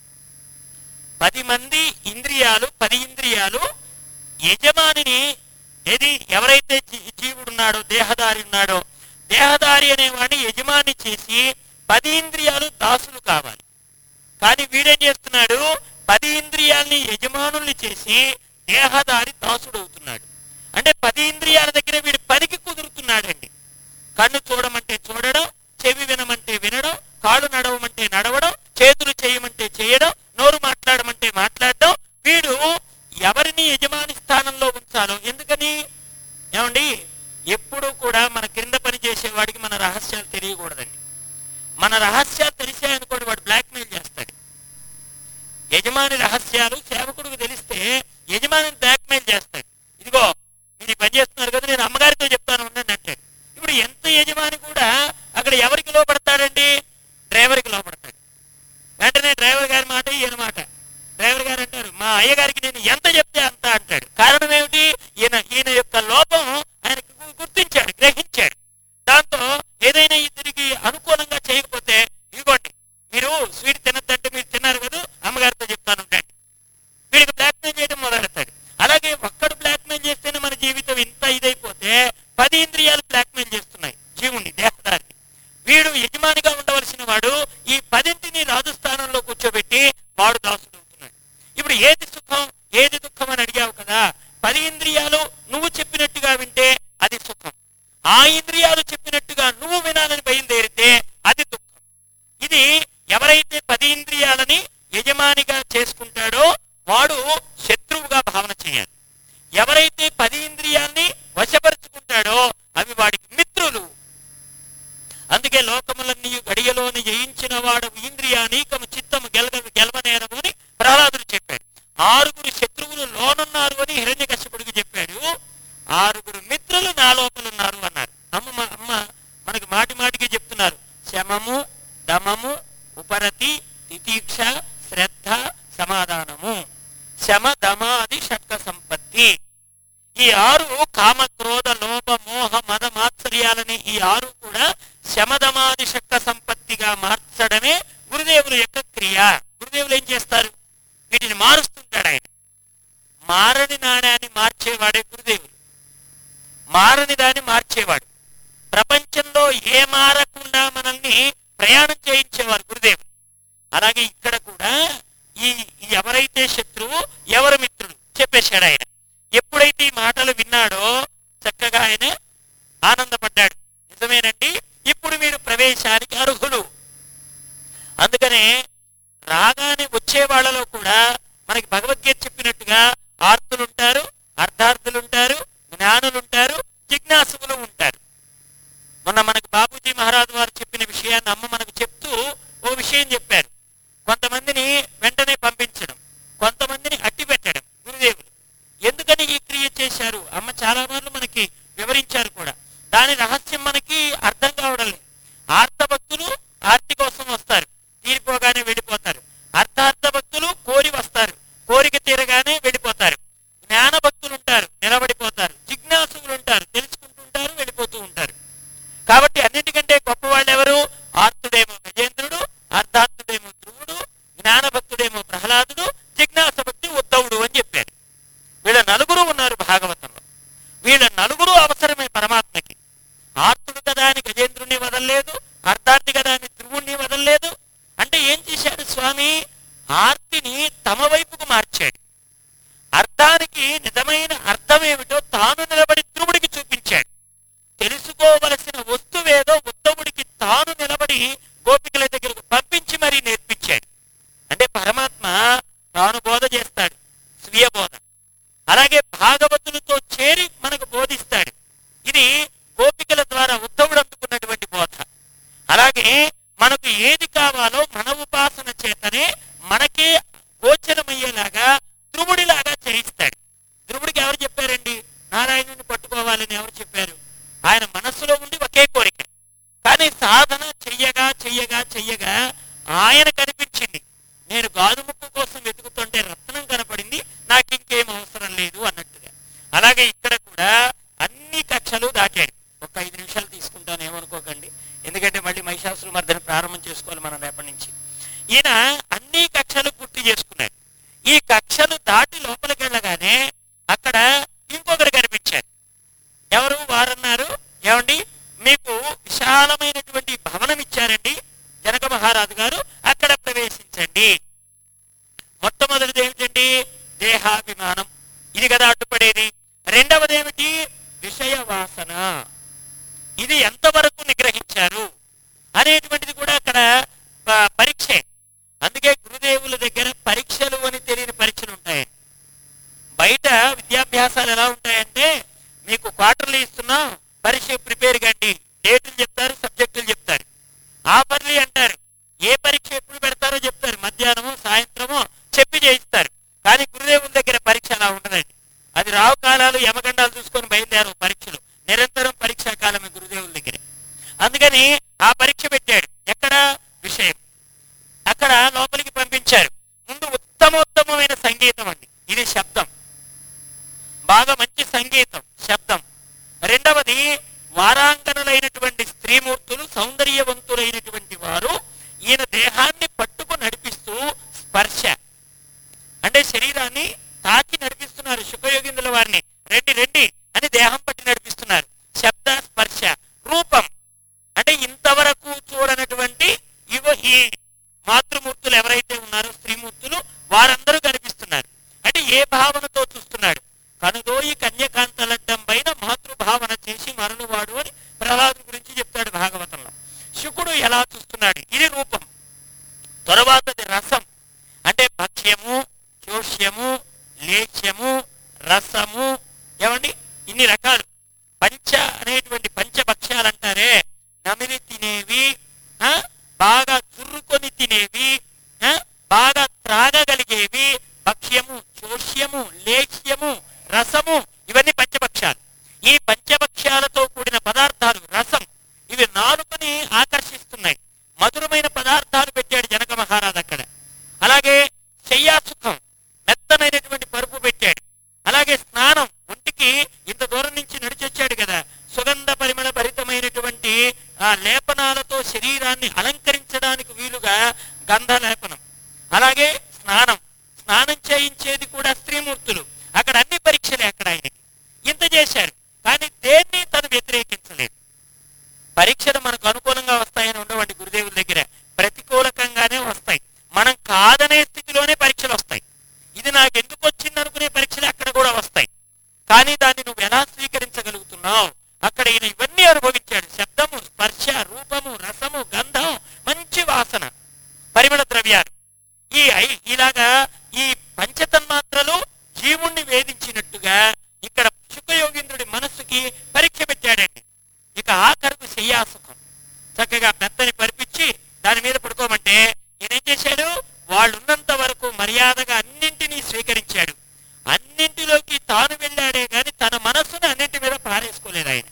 పది మంది ఇంద్రియాలు పది ఇంద్రియాలు యజమానిని ఏది ఎవరైతే జీ- జీవుడున్నాడో దేహదారి ఉన్నాడో దేహదారి అనేవాడిని యజమాని చేసి పది ఇంద్రియాలు దాసులు కావాలి కానీ వీడేం చేస్తున్నాడు పది ఇంద్రియాల్ని యజమానుల్ని చేసి దేహదారి దాసుడు అవుతున్నాడు అంటే పది ఇంద్రియాల దగ్గర వీడు పనికి కుదురుతున్నాడండి కన్ను చూడమంటే చూడడం చెవి వినమంటే వినడం కాళ్ళు నడవమంటే నడవడం చేతులు చేయమంటే చేయడం నోరు మాట్లాడమంటే మాట్లాడడం వీడు ఎవరిని యజమాని స్థానంలో ఉంచాలో ఎందుకని ఏమండి ఎప్పుడు కూడా మన క్రింద పని చేసేవాడికి మన రహస్యాలు తెలియకూడదండి మన రహస్యాలు తెలిసాయనుకోండి వాడు బ్లాక్మెయిల్ చేస్తాడు యజమాని రహస్యాలు సేవకుడికి తెలిస్తే యజమానిని బ్లాక్మెయిల్ చేస్తాడు ఇదిగో మీరు ఈ పని చేస్తున్నారు కదా నేను అమ్మగారితో చెప్తాను ఉండండి అంటాడు ఇప్పుడు ఎంత యజమాని కూడా అక్కడ ఎవరికి లోపడతాడండి డ్రైవర్కి లోపడతాడు వెంటనే డ్రైవర్ గారి మాట ఈయన మాట డ్రైవర్ గారు అంటారు మా అయ్యగారికి నేను ఎంత చెప్తే అంత అంటాడు కారణం ఏమిటి ఈయన ఈయన యొక్క లోపం ఆయనకు గు- గుర్తించాడు గ్రహించాడు దాంతో ఏదైనా ఇద్దరికి అనుకూలంగా చేయకపోతే ఇదిగోండి మీరు స్వీట్ తినద్దంటే మీరు తిన్నారు కదా అమ్మగారితో చెప్తాను ఉండండి వీడికి బ్లాక్మెయిల్ చేయడం మొదలెడతాడు అలాగే ఒక్కడు బ్లాక్మెయిల్ చేస్తేనే మన జీవితం ఇంత ఇదైపోతే పది ఇంద్రియాలు బ్లాక్మెయిల్ చేస్తున్నాయి జీవుణ్ణి దేహదారిని వీడు యజమానిగా ఉండవలసిన వాడు ఈ పదింటిని రాజు స్థానంలో కూర్చోబెట్టి వాడు దాసుడు అవుతున్నాడు ఇప్పుడు ఏది సుఖం ఏది దుఃఖం అని అడిగావు కదా పది ఇంద్రియాలు నువ్వు చెప్పినట్టుగా వింటే అది సుఖం ఆ ఇంద్రియాలు చెప్పినట్టుగా నువ్వు వినాలని బయలుదేరితే అది దుఃఖం ఇది ఎవరైతే పది ఇంద్రియాలని యజమానిగా చేసుకుంటాడో వాడు శత్రువుగా భావన చేయాలి ఎవరైతే పది ఇంద్రియాల్ని వశపరుచుకుంటాడో అవి వాడికి మిత్రులు అందుకే లోకములన్నీ గడియలోని జయించిన వాడు ఇంద్రియానీకము చిత్తము గెలగ గెలవనేరము అని ప్రహ్లాదుడు చెప్పాడు ఆరుగురు శత్రువులు లోనున్నారు అని హిరణ్యకశ్యపుడికి చెప్పాడు ఆరుగురు మిత్రులు నా లోపలున్నారు అన్నారు అమ్మ మా- అమ్మ మనకి మాటి మాటికి చెప్తున్నారు శమము దమము ఉపరతి తితీక్ష శ్రద్ధ సమాధానము శమ దమాది షట్క సంపత్తి ఈ ఆరు కామ క్రోధ లోభ మోహ మద మాత్సర్యాలని ఈ ఆరు కూడా శమదమాది శక్త సంపత్తిగా మార్చడమే గురుదేవుల యొక్క క్రియ గురుదేవులు ఏం చేస్తారు వీటిని మారుస్తుంటాడు ఆయన మారని నాణ్యాన్ని మార్చేవాడే గురుదేవులు మారని దాన్ని మార్చేవాడు ప్రపంచంలో ఏ మారకుండా మనల్ని ప్రయాణం చేయించేవారు గురుదేవులు అలాగే ఇక్కడ కూడా ఈ ఈ ఎవరైతే శత్రువు ఎవరు మిత్రుడు చెప్పేశాడు ఆయన ఎప్పుడైతే ఈ మాటలు విన్నాడో చక్కగా ఆయన ఆనందపడ్డాడు నిజమేనండి ఇప్పుడు మీరు ప్రవేశానికి అర్హులు అందుకనే రాగానే వచ్చే వాళ్ళలో కూడా మనకి భగవద్గీత చెప్పినట్టుగా ఆర్తులుంటారు అర్ధార్థులుంటారు జ్ఞానులుంటారు జిజ్ఞాసులు ఉంటారు మొన్న మనకు బాబూజీ మహారాజు వారు చెప్పిన విషయాన్ని అమ్మ మనకు చెప్తూ ఓ విషయం చెప్పారు కొంతమందిని వెంటనే పంపించడం కొంతమందిని అట్టి పెట్టడం గురుదేవులు ఎందుకని ఈ క్రియ చేశారు అమ్మ చాలా మార్లు మనకి వివరించారు కూడా దాని రహస్యం మనకి అర్థం కావడం లేదు ఆర్త భక్తులు ఆర్తి కోసం వస్తారు తీరిపోగానే వెళ్ళిపోతారు అర్థార్థ భక్తులు కోరి వస్తారు కోరిక తీరగానే వెళ్ళిపోతారు జ్ఞాన భక్తులు ఉంటారు నిలబడిపోతారు జిజ్ఞాసులు ఉంటారు తెలుసుకుంటుంటారు వెళ్ళిపోతూ ఉంటారు కాబట్టి అన్నిటికంటే గొప్పవాళ్ళు ఎవరు ఆర్తుడేమో గజేంద్రుడు అర్థార్థుడేమో ధ్రువుడు జ్ఞానభక్తుడేమో ప్రహ్లాదుడు జిజ్ఞాస భక్తి ఉద్ధవుడు అని చెప్పారు వీళ్ళ నలుగురు ఉన్నారు భాగవతంలో వీళ్ళ నలుగురు అవసరమే పరమాత్మకి ఆర్తుడు కదా అని గజేంద్రుణ్ణి వదలలేదు అర్థార్థి కదా అని ధ్రువుణ్ణి వదలలేదు అంటే ఏం చేశాడు స్వామి ఆర్తిని తమ వైపుకు మార్చాడు అర్థానికి నిజమైన అర్థం ఏమిటో తాను నిలబడి ధ్రువుడికి చూపించాడు తెలుసుకోవలసిన వస్తువేదో ఉత్తముడికి తాను నిలబడి గోపికల దగ్గరకు పంపించి మరీ నేర్పించాడు అంటే పరమాత్మ తాను బోధ చేస్తాడు స్వీయ బోధ అలాగే భాగవతులతో చేరి మనకు బోధిస్తాడు ఇది ఆయన మనస్సులో ఉంది ఒకే కోరిక కానీ సాధన చెయ్యగా చెయ్యగా చెయ్యగా ఆయన కనిపించింది నేను గాజుముక్కు కోసం వెతుకుతుంటే రత్నం కనపడింది నాకు ఇంకేం అవసరం లేదు అన్నట్టుగా అలాగే ఇక్కడ కూడా అన్ని కక్షలు దాటాడు ఒక ఐదు నిమిషాలు తీసుకుంటాను ఏమనుకోకండి ఎందుకంటే మళ్ళీ మహిషాసుల మధ్యన ప్రారంభం చేసుకోవాలి మనం రేపటి నుంచి ఈయన అన్ని కక్షలు పూర్తి చేసుకున్నాడు ఈ కక్షలు దాటి లోపలికి వెళ్ళగానే అక్కడ ఇంకొకరు కనిపించారు ఎవరు వారన్నారు ఏమండి మీకు విశాలమైనటువంటి భవనం ఇచ్చారండి జనక మహారాజు గారు అక్కడ ప్రవేశించండి మొట్టమొదటిది ఏమిటండి దేహాభిమానం ఇది కదా అడ్డుపడేది రెండవది ఏమిటి విషయ వాసన ఇది ఎంతవరకు నిగ్రహించారు అనేటువంటిది కూడా అక్కడ ప- పరీక్షే అందుకే గురుదేవుల దగ్గర పరీక్షలు అని తెలియని పరీక్షలు ఉంటాయి బయట విద్యాభ్యాసాలు ఎలా ఉంటాయంటే మీకు క్వార్టర్లీ ఇస్తున్నాం పరీక్ష ప్రిపేర్ కండి డేట్లు చెప్తారు సబ్జెక్టులు చెప్తారు ఆఫర్లీ అంటారు ఏ పరీక్ష ఎప్పుడు పెడతారో చెప్తారు మధ్యాహ్నమో సాయంత్రమో చెప్పి చేయిస్తారు కానీ గురుదేవుల దగ్గర పరీక్ష అలా ఉండదండి అది రావు కాలాలు యమగండాలు చూసుకొని బయలుదేరు పరీక్షలు నిరంతరం పరీక్షా కాలమే గురుదేవుల దగ్గర అందుకని ఆ పరీక్ష పెట్టాడు ఎక్కడ విషయం అక్కడ లోపలికి పంపించారు ముందు ఉత్తమోత్తమైన సంగీతం అండి ఇది శబ్దం బాగా మంచి సంగీతం శబ్దం రెండవది వారాంగనులైనటువంటి స్త్రీమూర్తులు సౌందర్యవంతులైనటువంటి వారు ఈయన దేహాన్ని పట్టుకు నడిపిస్తూ స్పర్శ అంటే శరీరాన్ని తాకి నడిపిస్తున్నారు శుభయోగిందుల వారిని రెండి రెండి అని దేహం పట్టి నడిపిస్తున్నారు శబ్ద స్పర్శ రూపం అంటే ఇంతవరకు చూడనటువంటి ఇవ ఈ మాతృమూర్తులు ఎవరైతే ఉన్నారో స్త్రీమూర్తులు వారందరూ కనిపిస్తున్నారు అంటే ఏ భావనతో చూస్తున్నాడు కనుదోయి కన్యకాంతలడ్డం పైన మాతృభావన చేసి మరణువాడు అని ప్రహ్లాదు గురించి చెప్తాడు భాగవతంలో శుకుడు ఎలా చూస్తున్నాడు ఇది రూపం తరువాతది రసం అంటే భక్ష్యము చోష్యము లేఖ్యము రసము ఏమండి ఇన్ని రకాలు పంచ అనేటువంటి పంచభక్ష్యాలు అంటారే నమిలి తినేవి ఆ, బాగా చుర్రుకొని తినేవి ఆ, బాగా త్రాగగలిగేవి భక్ష్యము చోష్యము లేఖ్యము రసము ఇవన్నీ పంచభక్ష్యాలు ఈ పంచభక్ష్యాలతో కూడిన పదార్థాలు రసం ఇవి నాలుకని ఆకర్షిస్తున్నాయి మధురమైన పదార్థాలు పెట్టాడు జనక మహారాజు అక్కడ అలాగే శయ్యాసుఖం మెత్తనైనటువంటి పరుపు పెట్టాడు అలాగే స్నానం ఒంటికి ఇంత దూరం నుంచి నడిచొచ్చాడు కదా సుగంధ పరిమళ భరితమైనటువంటి ఆ లేపనాలతో శరీరాన్ని అలంకరించడానికి వీలుగా గంధ లేపనం అలాగే స్నానం స్నానం చేయించేది కూడా స్త్రీమూర్తులు అక్కడ అన్ని పరీక్షలే అక్కడ ఆయనకి ఇంత చేశారు కానీ దేన్ని తను వ్యతిరేకించలేదు పరీక్షలు మనకు అనుకూలంగా వస్తాయని ఉండవండి గురుదేవుల దగ్గర ప్రతికూలకంగానే వస్తాయి మనం కాదనే స్థితిలోనే పరీక్షలు వస్తాయి ఇది నాకు ఎందుకు వచ్చింది అనుకునే పరీక్షలు అక్కడ కూడా వస్తాయి కానీ దాన్ని నువ్వు ఎలా స్వీకరించగలుగుతున్నావు అక్కడ ఈయన ఇవన్నీ అనుభవించాడు శబ్దము స్పర్శ రూపము రసము గంధం మంచి వాసన పరిమళ ద్రవ్యాలు ఈ ఐ- ఇలాగా ఈ పంచతన్మాత్రలు జీవుణ్ణి వేధించినట్టుగా ఇక్కడ శుకయోగీంద్రుడి మనస్సుకి పరీక్ష పెట్టాడండి ఇక ఆఖరుకు శయ్యాసుఖం చక్కగా మెత్తని పరిపించి దాని మీద పడుకోమంటే ఈయనేం చేశాడు వాళ్ళు ఉన్నంత వరకు మర్యాదగా అన్నింటినీ స్వీకరించాడు అన్నింటిలోకి తాను వెళ్ళాడే గాని తన మనస్సును అన్నింటి మీద పారేసుకోలేదు ఆయన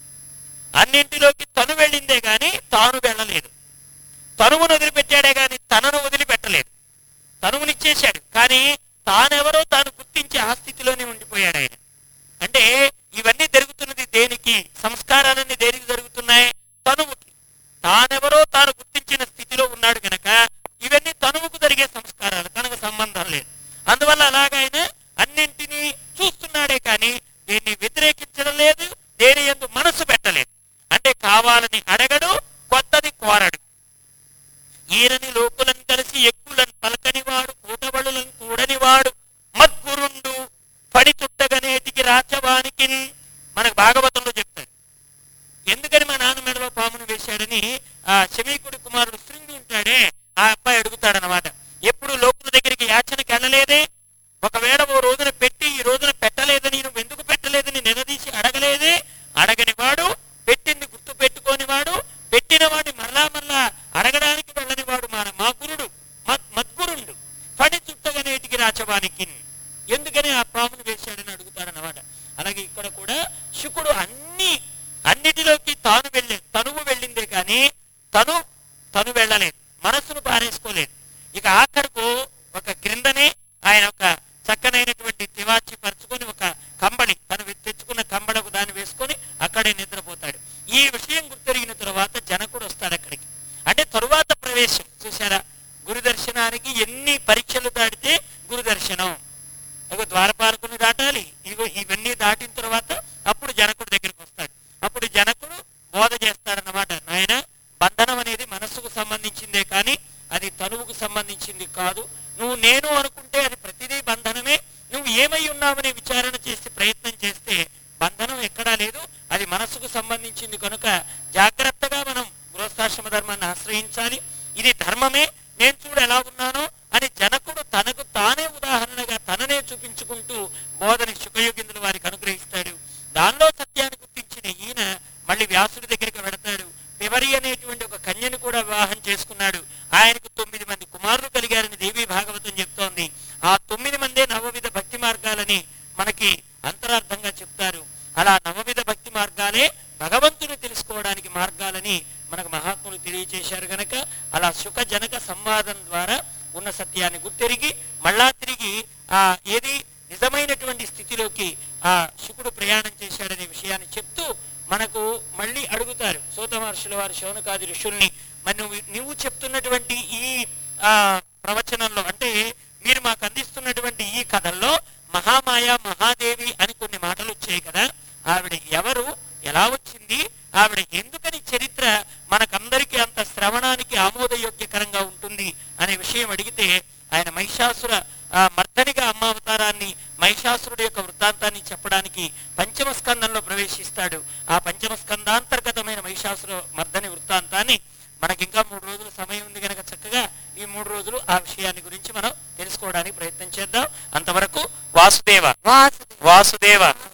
అన్నింటిలోకి తను వెళ్ళిందే గాని తాను వెళ్ళలేదు తనువును వదిలిపెట్టాడే గాని తనను వదిలిపెట్టలేదు తనువునిచ్చేశాడు కానీ తానెవరో తాను గుర్తించి ఆ స్థితిలోనే ఉండిపోయాడు ఆయన అంటే ఇవన్నీ జరుగుతున్నది దేనికి సంస్కారాలన్నీ దేనికి జరుగుతున్నాయి తనువుకి తానెవరో తాను గుర్తించిన స్థితిలో ఉన్నాడు గనక ఇవన్నీ తనువుకు జరిగే సంస్కారాలు కనుక సంబంధం లేదు అందువల్ల అలాగైనా అన్నింటినీ చూస్తున్నాడే కానీ దీన్ని వ్యతిరేకించడం లేదు దేని ఎందు మనసు పెట్టలేదు అంటే కావాలని అడగడు కొత్తది కోరడు ఈరని లోకులను కలిసి ఎక్కులను పలకనివాడు కూటబడులను కూడనివాడు మద్గురుండు పడి చుట్టగనేటికి రాచవానికి మనకు భాగవతంలో చెప్తారు ఎందుకని మా నాన్న మెడలో పామును వేశాడని ఆ శమీకుడి కుమారుడు శృంగి ఉంటాడే ఆ అబ్బాయి అడుగుతాడనమాట ఎప్పుడు లోకుల దగ్గరికి యాచనకి వెళ్ళలేదే ఒకవేళ ఓ రోజున పెట్టి ఈ రోజున పెట్టలేదని నువ్వు ఎందుకు పెట్టలేదని నిలదీసి అడగలేదే అడగని వాడు పెట్టింది గుర్తు పెట్టుకోని వాడు పెట్టిన వాడిని మరలా మరలా అడగడానికి వెళ్ళని వాడు మన మా గురుడు మద్- మద్గురుండు పడి చుట్టగనేటికి రాచవానికి ఎందుకని ఆ పామును వేశాడని అడుగుతాడనమాట అలాగే ఇక్కడ కూడా శుకుడు అన్ని అన్నిటిలో తాను వెళ్ళే తనువు వెళ్ళిందే కానీ తను తను వెళ్ళలేదు మనస్సును పారేసుకోలేదు ఇక ఆఖరుకు ఒక క్రిందనే ఆయన ఒక చక్కనైనటువంటి తివాచి పరుచుకొని ఒక కంబళి తను వె- తెచ్చుకున్న కంబళకు దాన్ని వేసుకొని అక్కడే నిద్రపోతాడు ఈ విషయం గుర్తెరిగిన తరువాత జనకుడు వస్తాడు అక్కడికి అంటే తరువాత ప్రవేశం చూసారా గురు దర్శనానికి ఎన్ని పరీక్షలు దాటితే గురు దర్శనం ఒక ద్వారపాలకుని దాటాలి ఇగో ఇవన్నీ దాటిన తర్వాత అప్పుడు జనకుడి దగ్గరికి వస్తాడు అప్పుడు జనకుడు బోధ చేస్తాడన్నమాట నాయన బంధనం అనేది మనస్సుకు సంబంధించిందే కానీ అది తనువుకు సంబంధించింది కాదు నువ్వు నేను అనుకుంటే అది ప్రతిదీ బంధనమే నువ్వు ఏమై ఉన్నావని విచారణ చేసి ప్రయత్నం చేస్తే బంధనం ఎక్కడా లేదు అది మనస్సుకు సంబంధించింది కనుక జాగ్రత్తగా మనం గృహస్థాశ్రమ ధర్మాన్ని ఆశ్రయించాలి ఇది ధర్మమే నేను చూడు ఎలా ఉన్నానో అని జనకుడు తనకు తానే ఉదాహరణగా తననే చూపించుకుంటూ బోధని శుకయోగిందులు వారికి అనుగ్రహిస్తాడు దానిలో సత్యాన్ని గుర్తించిన ఈయన మళ్ళీ వ్యాసుడి దగ్గరికి వెడతాడు పివరి అనేటువంటి ఒక కన్యను కూడా వివాహం చేసుకున్నాడు ఆయనకు తొమ్మిది మంది కుమారులు కలిగారని దేవి భాగవతం చెప్తోంది ఆ తొమ్మిది మందే నవవిధ భక్తి మార్గాలని మనకి అంతరార్థంగా చెప్తారు అలా నవవిధ భక్తి మార్గాలే భగవంతుని తెలుసుకోవడానికి మార్గాలని మనకు మహాత్ములు తెలియచేశారు గనక అలా సుఖ జనక సంవాదం ద్వారా ఉన్న సత్యాన్ని గుర్తెరిగి మళ్ళా తిరిగి ఆ ఏది నిజమైనటువంటి స్థితిలోకి ఆ శుకుడు ప్రయాణం చేశాడనే విషయాన్ని చెప్తూ మనకు మళ్ళీ అడుగుతారు సూత మహర్షుల వారి శౌనకాది ఋషుల్ని మరి నువ్వు నువ్వు చెప్తున్నటువంటి ఈ ఆ ప్రవచనంలో అంటే మీరు మాకు అందిస్తున్నటువంటి ఈ కథల్లో మహామాయ మహాదేవి అని కొన్ని మాటలు వచ్చాయి కదా ఆవిడ ఎవరు ఎలా వచ్చింది ఆవిడ ఎందుకని చరిత్ర మనకందరికీ అంత శ్రవణానికి ఆమోదయోగ్యకరంగా ఉంటుంది అనే విషయం అడిగితే ఆయన మహిషాసుర ఆ, మర్దనిగా అమ్మ అవతారాన్ని మహిషాసురుడి యొక్క వృత్తాంతాన్ని చెప్పడానికి పంచమ స్కందంలో ప్రవేశిస్తాడు ఆ పంచమ స్కందాంతర్గతమైన మహిషాసుర మర్దని వృత్తాంతాన్ని మనకి ఇంకా మూడు రోజులు సమయం ఉంది కనుక చక్కగా ఈ మూడు రోజులు ఆ విషయాన్ని గురించి మనం తెలుసుకోవడానికి ప్రయత్నం చేద్దాం అంతవరకు వాసుదేవ వాసుదేవ వాసుదేవ